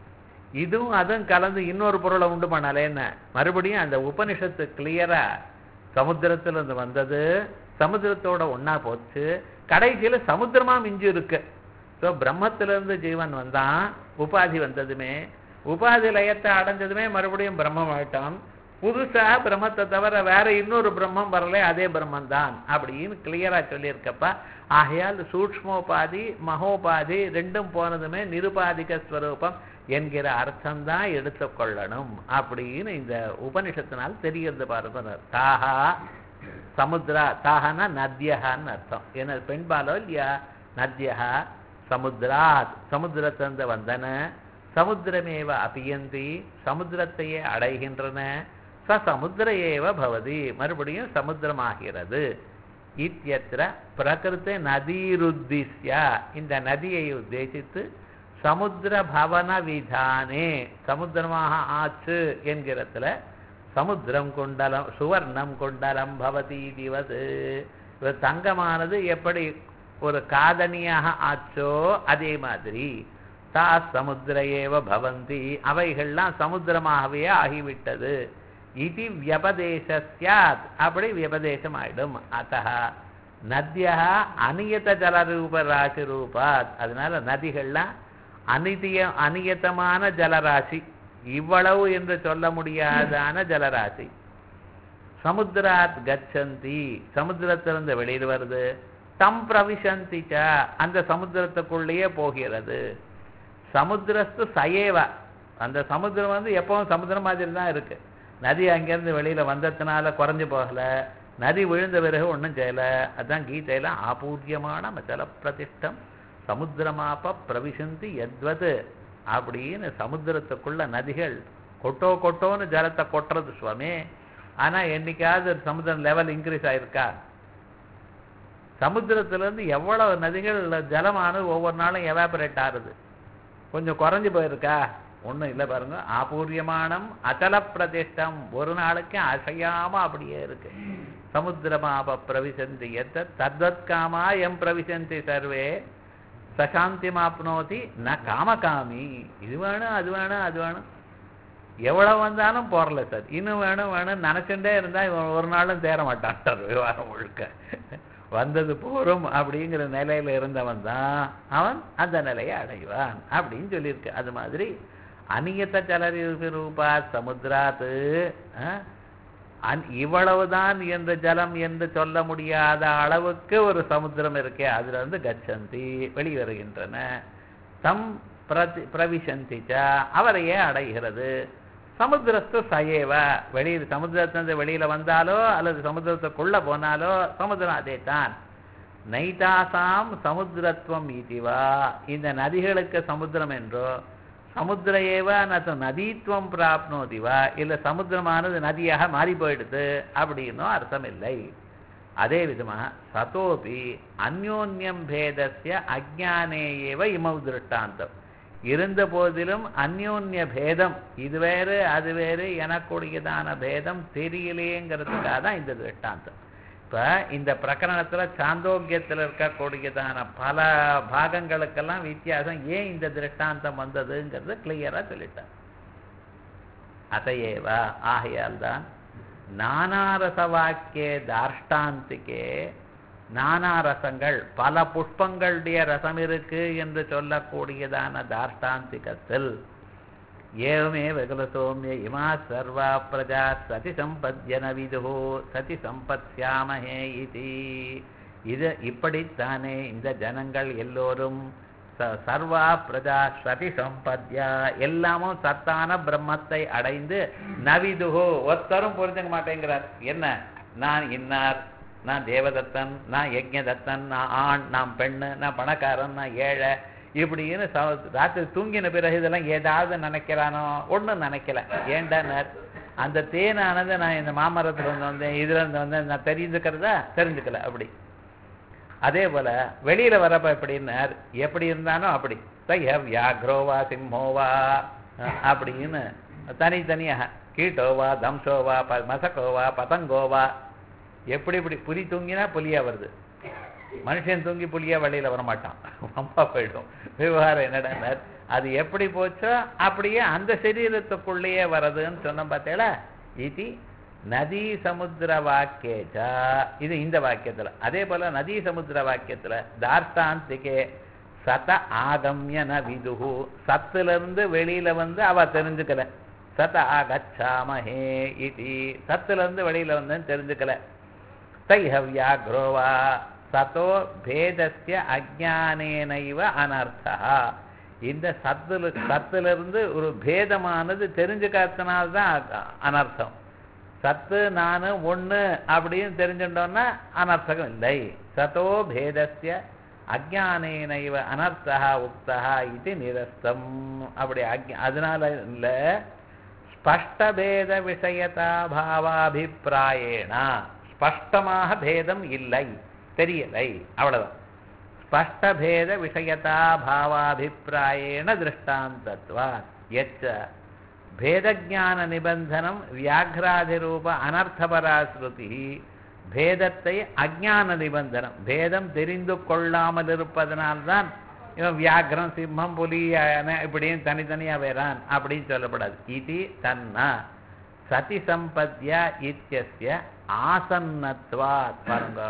இதுவும் அதுவும் கலந்து இன்னொரு பொருளை உண்டு பண்ணாலே என்ன மறுபடியும் அந்த உபனிஷத்து கிளியரா சமுத்திரத்திலிருந்து வந்தது சமுத்திரத்தோட ஒன்னா போச்சு கடைசியில சமுத்திரமா மிஞ்சி இருக்கு ஸோ பிரம்மத்திலிருந்து ஜீவன் வந்தான் உபாதி வந்ததுமே உபாதி லயத்தை அடைஞ்சதுமே மறுபடியும் பிரம்மம் ஆயிட்டான் புதுசா பிரம்மத்தை தவிர வேற இன்னொரு பிரம்மம் வரல அதே பிரம்மம் தான் அப்படின்னு கிளியரா சொல்லியிருக்கப்ப ஆகையால் சூக்மோபாதி மகோபாதி ரெண்டும் போனதுமே நிருபாதிக ஸ்வரூபம் என்கிற அர்த்தம் தான் எடுத்துக்கொள்ளணும் அப்படின்னு இந்த உபனிஷத்தினால் தெரிகிறது பாருங்க தாஹா சமுத்திரா தாகனா நத்தியகான்னு அர்த்தம் ஏன்னா பெண்பாலோ இல்லையா நத்தியா சமுத்திராத் சமுத்திரத்திலிருந்து வந்தன சமுத்திரமேவ அபியந்தி சமுத்திரத்தையே அடைகின்றன ச சமுத்திர ஏவ பவதி மறுபடியும் சமுத்திரமாகிறது இத்தியத்திர பிரகிருத்த நதீருத்திஸ்ய இந்த நதியை உத்தேசித்து சமுத்திர பவன விதானே சமுத்திரமாக ஆச்சு என்கிறதுல சமுத்திரம் குண்டலம் சுவர்ணம் குண்டலம் பவதி திவது தங்கமானது எப்படி ஒரு காதணியாக ஆச்சோ அதே மாதிரி தா சமுத்திர ஏவ பவந்தி அவைகள்லாம் சமுத்திரமாகவே ஆகிவிட்டது இது வியபதேசாத் அப்படி வியபதேசம் ஆயிடும் அத்த நத்தியா அநியத ஜலரூப ராசி ரூபாத் அதனால நதிகள்லாம் அனிதிய அநியத்தமான ஜலராசி இவ்வளவு என்று சொல்ல முடியாதான ஜலராசி சமுத்திராத் கச்சந்தி சமுத்திரத்திலிருந்து வெளியில் வருது தம் பிரவிசந்தி ச அந்த சமுத்திரத்துக்குள்ளேயே போகிறது சமுத்திரஸ்து சயேவ அந்த சமுத்திரம் வந்து எப்பவும் சமுத்திரம் மாதிரி தான் இருக்கு நதி அங்கேருந்து வெளியில வந்ததுனால குறைஞ்சு போகல நதி விழுந்த பிறகு ஒன்றும் செய்யல அதான் கீதையில ஆபூர்யமான ஜல பிரதிஷ்டம் சமுத்திரமாப்ப பிரவிசந்தி எத்வது அப்படின்னு சமுத்திரத்துக்குள்ள நதிகள் கொட்டோ கொட்டோன்னு ஜலத்தை கொட்டுறது சுவாமி ஆனா என்னைக்காவது சமுத்திரம் லெவல் இன்க்ரீஸ் ஆயிருக்கா சமுத்திரத்துல இருந்து எவ்வளவு நதிகள் ஜலமானது ஒவ்வொரு நாளும் எவாபரேட் ஆகுது கொஞ்சம் குறைஞ்சு போயிருக்கா ஒண்ணும் இல்லை பாருங்க ஆபூரியமானம் அச்சல பிரதிஷ்டம் ஒரு நாளைக்கு அசையாம அப்படியே இருக்கு சமுத்திரமாப பிரவிசந்தி எத்த தத்வத் காமா எம் பிரவிசந்தி சர்வே சசாந்திமாப்னோதி ந காமகாமி இது வேணும் அது வேணும் அது வேணும் எவ்வளவு வந்தாலும் போறல சார் இன்னும் வேணும் வேணும் நினைச்சுட்டே இருந்தா இவன் ஒரு நாளும் தேர மாட்டான் விவகாரம் முழுக்க வந்தது போரும் அப்படிங்கிற நிலையில இருந்தவன் தான் அவன் அந்த நிலையை அடைவான் அப்படின்னு சொல்லியிருக்கு அது மாதிரி அநியத்த சலரி ரூபா சமுத்திராத்து அஹ், அன்- இவ்வளவுதான் என்ற ஜலம் என்று சொல்ல முடியாத அளவுக்கு ஒரு சமுத்திரம் இருக்கே அதுல இருந்து கச்சந்தி வெளிவருகின்றன தம் பிரதி பிரவிசந்தி ச அவரையே அடைகிறது சமுத்திரஸ்து சயேவ வெளியில் சமுத்திரத்திலிருந்து வெளியில வந்தாலோ அல்லது சமுத்திரத்துக்குள்ள போனாலோ சமுத்திரம் அதே தான் நைதாசாம் சமுத்திரத்துவம் இதுவா இந்த நதிகளுக்கு சமுத்திரம் என்றோ சமுத்திர ஏவ நது நதீத்துவம் பிராப்னோதிவா இல்ல சமுத்திரமானது நதியாக மாறி போயிடுது அப்படின்னும் அர்த்தம் இல்லை அதே விதமாக சதோபி அந்யோன்யம் பேதஸ்ய அஜானே ஏவ இமௌ திருஷ்டாந்தம் இருந்த போதிலும் அந்யோன்ய பேதம் இது வேறு அது வேறு எனக்கூடியதான பேதம் தெரியலையேங்கிறதுக்காக தான் இந்த திருஷ்டாந்தம் இப்ப இந்த பிரகரணத்துல சாந்தோக்கியத்துல இருக்கக்கூடியதான பல பாகங்களுக்கெல்லாம் வித்தியாசம் ஏன் இந்த திருஷ்டாந்தம் வந்ததுங்கிறது கிளியரா சொல்லிட்டார் அதையேவ ஆகையால் தான் நானாரச வாக்கிய தார்ஷ்டாந்திக்கே நானா ரசங்கள் பல புஷ்பங்களுடைய ரசம் இருக்கு என்று சொல்லக்கூடியதான தார்ஷ்டாந்திகத்தில் ஏவமே வெகுல சோமிய இமா சர்வா பிரஜா சதி சம்பத்யன விதுஹோ சதி சம்பத்யாமஹே இதி இது இப்படித்தானே இந்த ஜனங்கள் எல்லோரும் ச- சர்வா பிரஜா சதி சம்பத்யா எல்லாமும் சத்தான பிரம்மத்தை அடைந்து நவிதுஹோ ஒருத்தரும் புரிஞ்சுக்க மாட்டேங்கிறார் என்ன நான் இன்னார் நான் தேவதத்தன் நான் யஜ்ஞதத்தன் நான் ஆண் நான் பெண்ணு நான் பணக்காரன் நான் ஏழை இப்படின்னு ச- ராத்திரி தூங்கின பிறகு இதெல்லாம் ஏதாவது நினைக்கிறானோ ஒண்ணும் நினைக்கல ஏண்டானார் அந்த தேனானது நான் இந்த மாமரத்துல இருந்து வந்தேன் இதுல இருந்து வந்தேன் நான் தெரிஞ்சுக்கிறதா தெரிஞ்சுக்கல அப்படி அதே போல வெளியில வரப்ப எப்படின்னார் எப்படி இருந்தானோ அப்படி சைய வியாக்ரோவா சிம்மோவா அஹ், அப்படின்னு தனித்தனியாக கீட்டோவா தம்சோவா ப மசக்கோவா பதங்கோவா எப்படி இப்படி புலி தூங்கினா புலியா வருது மனுஷன் தூங்கி புலியா வெளியில வர மாட்டான் அம்மா போயிடும் விவகாரம் என்னடா அது எப்படி போச்சோ அப்படியே அந்த சரீரத்துக்குள்ளேயே வரதுன்னு சொன்ன பார்த்தேடா இது நதி சமுத்திர வாக்கியச்சா இது இந்த வாக்கியத்துல அதே போல நதி சமுத்திர வாக்கியத்துல தார்த்தாந்திகே சத ஆகம்ய ந விதுஹு சத்துல இருந்து வெளியில வந்து அவ தெரிஞ்சுக்கல சத ஆகச்சாமஹே இது சத்துல இருந்து வெளியில வந்தேன்னு தெரிஞ்சுக்கல தைஹ வியாக்ரோவா சதோ பேதஸ்ய அஜானேனைவ அனர்த்தா இந்த சத்துல சத்திலிருந்து ஒரு பேதமானது தெரிஞ்சுக்காதனால்தான் அ- அனர்த்தம் சத்து நானு ஒண்ணு அப்படின்னு தெரிஞ்சுட்டோம்னா அனர்த்தகம் இல்லை சதோ பேதஸ்ய அஜானேனைவ அனர்த்தா உக்தா இது நிரஸ்தம் அப்படி அஜ் அதனால இல்லை ஸ்பஷ்டபேத விஷயதா பாவாபிப்பிராயேண ஸ்பஷ்டமாக பேதம் இல்லை தெரியலை அவ்வளவுதான் ஸ்பஷ்டபேத விஷயதா பாவாபிப்பிராயேண திருஷ்டாந்தத்வா எச்ச பேதஜான நிபந்தனம் வியாக்ராதிரூப அனர்த்தபரா ஸ்ருதி பேதத்தை அஜான நிபந்தனம் பேதம் தெரிந்து கொள்ளாமல் இருப்பதனால்தான் இவன் வியாக்ரம் சிம்மம் புலி யானை இப்படின்னு தனித்தனியா வேறான் அப்படின்னு சொல்லப்படாது இது தன்னா சதி சம்பத்யா இத்தியஸ்ய ஆசன்னத்வாத் பாருங்க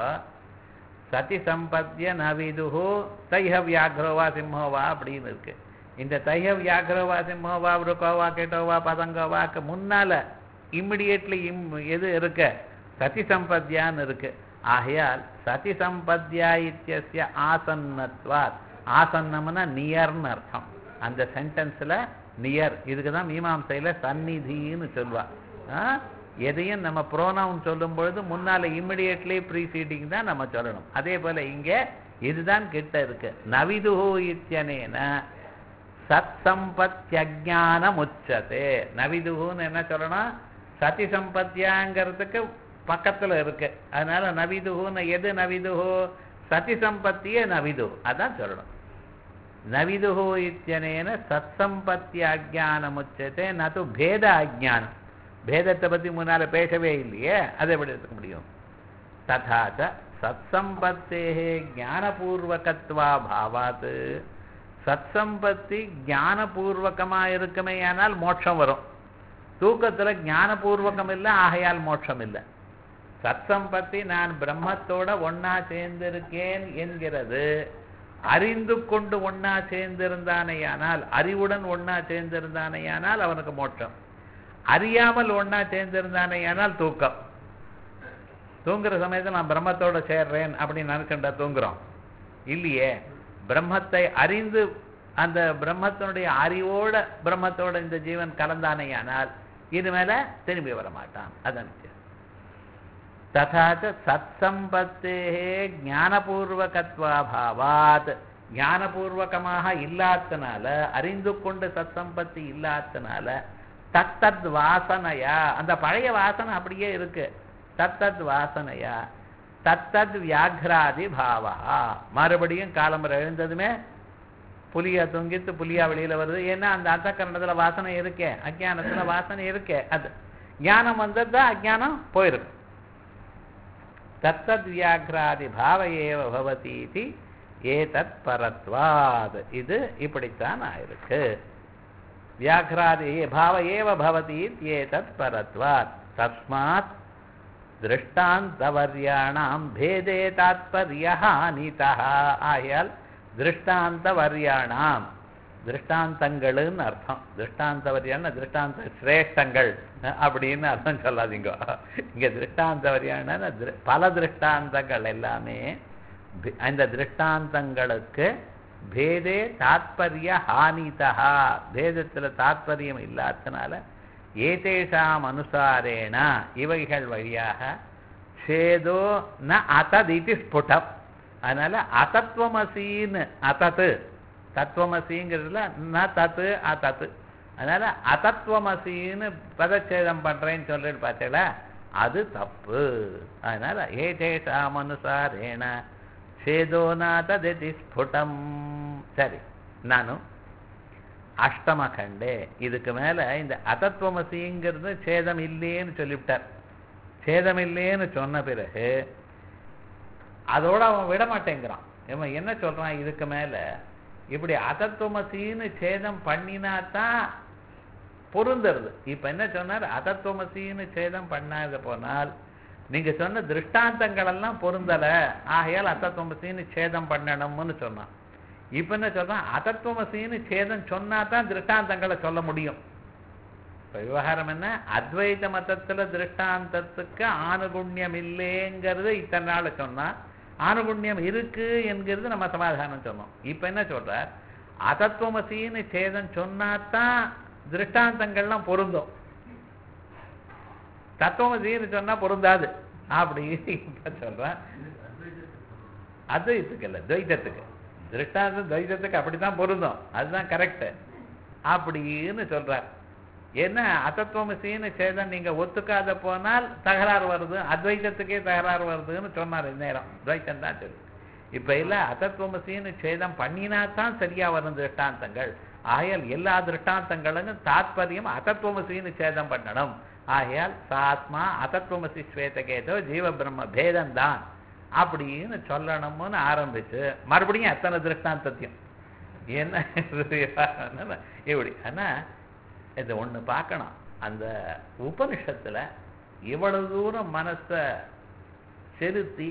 சதி சம்பத்ய நவிதுஹு தைஹ வியாக்ரோவா சிம்மோவா அப்படின்னு இருக்கு இந்த தைஹ வியாக்ரோவா சிம்மோவா விருக்கோவா கேட்டோவா பதங்கோவாக்கு முன்னால இம்மிடியட்லி இம் எது இருக்க சதி சம்பத்யான்னு இருக்கு ஆகையால் சதி சம்பத்யா இத்தியஸ்ய ஆசன்னத்வாத் ஆசன்னம்னா நியர்னு அர்த்தம் அந்த சென்டென்ஸ்ல நியர் இதுக்கு தான் மீமாம்சையில சந்நிதின்னு சொல்வா ஆ? எதையும் நம்ம ப்ரோனவுன் சொல்லும் பொழுது முன்னால இம்மிடியட்லி ப்ரீசீடிங் தான் நம்ம சொல்லணும் அதே போல இங்க இதுதான் கிட்ட இருக்கு நவிதுஹு இத்தியனேன சத் சம்பத்யஜானம் உச்சதே நவிதுகுன்னு என்ன சொல்லணும் சதி சம்பத்தியாங்கிறதுக்கு பக்கத்துல இருக்கு அதனால நவிதுகுன்னு எது நவிதுகு சதி சம்பத்தியே நவிது அதான் சொல்லணும் நவிதுகு இத்தியனேன சத்சம்பத்தி அஜானமுச்சதே நது பேத அஜானம் பேதத்தை பத்தி முன்னால பேசவே இல்லையே அதை எப்படி எடுத்துக்க முடியும் ததாச்ச சத்சம்பத்தே ஞானபூர்வகத்வா பாவாத் சத்சம்பத்தி ஞானபூர்வகமா இருக்குமேயானால் மோட்சம் வரும் தூக்கத்துல ஞானபூர்வகம் இல்லை ஆகையால் மோட்சம் இல்லை சத்சம்பத்தி நான் பிரம்மத்தோட ஒன்னா சேர்ந்திருக்கேன் என்கிறது அறிந்து கொண்டு ஒன்னா சேர்ந்திருந்தானேயானால் அறிவுடன் ஒன்னா சேர்ந்திருந்தானேயானால் அவனுக்கு மோட்சம் அறியாமல் ஒன்னா சேர்ந்திருந்தானேயானால் தூக்கம் தூங்குற சமயத்தில் நான் பிரம்மத்தோட சேர்றேன் அப்படின்னு நினைச்சுட்டா தூங்குறோம் இல்லையே பிரம்மத்தை அறிந்து அந்த பிரம்மத்தினுடைய அறிவோட பிரம்மத்தோட இந்த ஜீவன் கலந்தானேயானால் இனிமேல திரும்பி வர மாட்டான் அதான் நிச்சயம். ததாச்ச சத்சம்பத்தே ஞானபூர்வகத்வாபாவாத் ஞானபூர்வகமாக இல்லாதனால அறிந்து கொண்டு சத்சம்பத்தி இல்லாதனால தத்தத் வாசனையா அந்த பழைய வாசனை அப்படியே இருக்கு தத்தத் வாசனையா தத்தத் வியாக்ராதி பாவா மறுபடியும் காலம்பரம் எழுந்ததுமே புலியா தொங்கித்து புலியா வெளியில வருது ஏன்னா அந்த அந்த கரணத்துல வாசனை இருக்கே அஜானத்துல வாசனை இருக்கே அது ஞானம் வந்ததா அஜானம் போயிருக்கு தத்தத் வியாக்ராதி பாவ ஏவ பவதி இது ஏதத் பரத்வாத் இது இப்படித்தான் ஆயிருக்கு வியாக்ராதி பாவ ஏவ பவதி ஏதத் பரத்வாத் தஸ்மாத் திருஷ்டாந்தவர்யாணாம் பேதே தாத்பர்யா நீதா ஆயால் திருஷ்டாந்தவர்யாணாம் திருஷ்டாந்தங்கள்னு அர்த்தம் திருஷ்டாந்தவரியான திருஷ்டாந்த சிரேஷ்டங்கள் அப்படின்னு அர்த்தம் சொல்லாதீங்க இங்க திருஷ்டாந்தவரியான பல திருஷ்டாந்தங்கள் எல்லாமே பி- அந்த திருஷ்டாந்தங்களுக்கு பேதே தாத்பரிய ஹானிதா பேதத்துல தாத்பரியம் இல்லாதனால ஏதேஷாம் அனுசாரேண இவைகள் வழியாக சேதோ ந அததிதி ஸ்புடம் அதனால அதத்வமசின்னு அதத்து தத்துவமசிங்கிறதுல ந தத்து அதத்து அதனால அதத்வமசின்னு பதச்சேதம் பண்றேன்னு சொல்லிட்டு பார்த்தீங்களா அது தப்பு அதனால ஏதேஷாம் அனுசாரேண சேதோ ந ததிதி ஸ்புடம் சரி நானும் அஷ்டம கண்டே இதுக்கு மேல இந்த அதத்துவமசிங்கிறது சேதம் இல்லேன்னு சொல்லிவிட்டார் சேதம் இல்லேன்னு சொன்ன பிறகு அதோட அவன் விட மாட்டேங்கிறான் இவன் என்ன சொல்றான் இதுக்கு மேல இப்படி அதத்துவமசின்னு சேதம் பண்ணினா தான் பொருந்துறது இப்ப என்ன சொன்னார் அதத்துவமசின்னு சேதம் பண்ணாத போனால் நீங்க சொன்ன திருஷ்டாந்தங்கள் எல்லாம் பொருந்தல ஆகையால் அதத்துவமசின்னு சேதம் பண்ணணும்னு சொன்னான் இப்ப என்ன சொல்றான் அதத்துவமசின்னு சேதம் சொன்னா தான் திருஷ்டாந்தங்களை சொல்ல முடியும் இப்ப விவகாரம் என்ன அத்வைத மதத்துல திருஷ்டாந்தத்துக்கு ஆணுகுண்யம் இல்லைங்கிறது இத்தனை நாள் சொன்னா ஆணுகுண்யம் இருக்கு என்கிறது நம்ம சமாதானம் சொன்னோம் இப்ப என்ன சொல்றார் அதத்துவமசின்னு சேதம் சொன்னாதான் திருஷ்டாந்தங்கள்லாம் பொருந்தும் தத்துவமசின்னு சொன்னா பொருந்தாது அப்படி இப்ப சொல்றேன் அத்வைத்துக்கு இல்ல துவைத்தத்துக்கு திருஷ்டாந்தம் துவைத்தத்துக்கு அப்படித்தான் பொருந்தும் அதுதான் கரெக்ட் அப்படின்னு சொல்றார் என்ன அத்தத்துவமசின்னு சேதம் நீங்க ஒத்துக்காத போனால் தகராறு வருது அத்வைதத்துக்கே தகராறு வருதுன்னு சொன்னார் இந்நேரம் துவைத்தம் தான் சொல்லு இப்ப இல்ல அத்தத்துவமசின்னு சேதம் பண்ணினா தான் சரியா வரும் திருஷ்டாந்தங்கள் ஆகையால் எல்லா திருஷ்டாந்தங்களும் தாத்பரியம் அத்தத்துவமசின்னு சேதம் பண்ணணும் ஆகையால் சாத்மா அத்தத்துவமசி ஸ்வேதகேதோ ஜீவ பிரம்ம பேதம் தான் அப்படின்னு சொல்லணும்னு ஆரம்பிச்சு மறுபடியும் அத்தனை திருஷ்டாந்தத்தையும் என்ன இப்படி ஆனா இதை ஒண்ணு பார்க்கணும் அந்த உபனிஷத்துல இவ்வளவு தூரம் மனசை செலுத்தி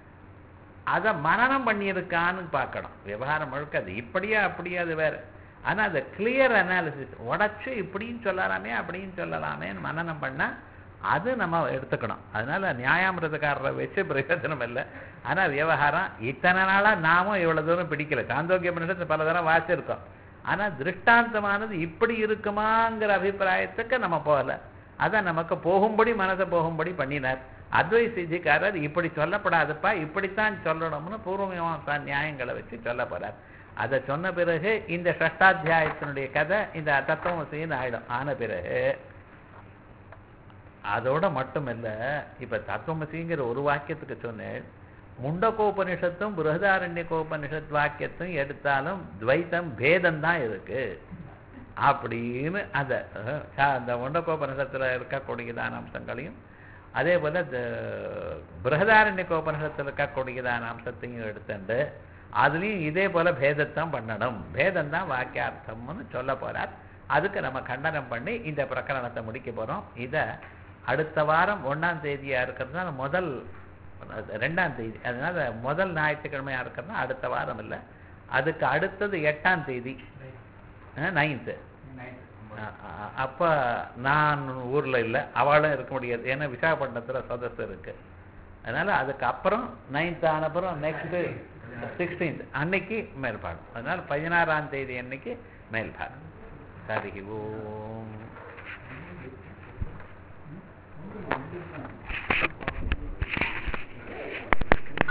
அதை மனனம் பண்ணியிருக்கான்னு பார்க்கணும் விவகாரம் முழுக்க அது இப்படியா அப்படியா அது வேற ஆனா அதை கிளியர் அனாலிசிஸ் உடைச்சு இப்படின்னு சொல்லலாமே அப்படின்னு சொல்லலாமேன்னு மனனம் பண்ணா அது நம்ம எடுத்துக்கணும் அதனால நியாயாமிரதக்காரரை வச்சு பிரயோஜனம் இல்லை ஆனா விவகாரம் இத்தனை நாளா நாமும் இவ்வளவு தூரம் பிடிக்கல சாந்தோக்கிய பண்ணிட்டு பல தரம் வாசிச்சிருக்கோம் ஆனா திருஷ்டாந்தமானது இப்படி இருக்குமாங்கிற அபிப்பிராயத்துக்கு நம்ம போகல அதான் நமக்கு போகும்படி மனசை போகும்படி பண்ணினார் அத்வை சித்திக்காரர் இப்படி சொல்லப்படாதுப்பா இப்படித்தான் சொல்லணும்னு பூர்வமீமாசா நியாயங்களை வச்சு சொல்ல போறார் அதை சொன்ன பிறகு இந்த ஷஷ்டாத்தியாயத்தினுடைய கதை இந்த தத்துவமசின்னு ஆயிடும் ஆன பிறகு அதோட மட்டும் இல்ல இப்ப தத்துவமசிங்கிற ஒரு வாக்கியத்துக்கு சொன்னேன் முண்டகோபனிஷத்தும் பிருகதாரண்யகோபனிஷத் வாக்கியத்தும் எடுத்தாலும் துவைத்தம் பேதம் தான் இருக்கு அப்படின்னு அந்த அஹ், சா- அந்த முண்டகோபனிஷத்துல இருக்கக்கூடியதான அம்சங்களையும் அதே போல பிருகதாரண்யகோபனிஷத்தில் இருக்கக்கூடியதான அம்சத்தையும் எடுத்துண்டு அதுலயும் இதே போல பேதத்தான் பண்ணணும் பேதம் தான் வாக்கியார்த்தம்னு சொல்ல போறார் அதுக்கு நம்ம கண்டனம் பண்ணி இந்த பிரகரணத்தை முடிக்க போறோம் இத அடுத்த வாரம் ஒண்ணாம் தேதியா இருக்கிறதுனால முதல் ரெண்டாம் தேதி அதனால முதல் ஞாயிற்றுக்கிழமையா இருக்கிறதுனா அடுத்த வாரம் இல்லை அதுக்கு அடுத்தது எட்டாம் தேதி நைன்த்து அப்ப நான் ஊர்ல இல்லை அவளும் இருக்க முடியாது ஏன்னா விசாகப்பட்டினத்துல சதஸ் இருக்கு அதனால அதுக்கு அப்புறம் நைன்த் ஆனப்புறம் நெக்ஸ்ட் சிக்ஸ்டீன்த் அன்னைக்கு மேல்பாடு அதனால பதினாறாம் தேதி அன்னைக்கு மேல்பாடு ஹரி ஓம்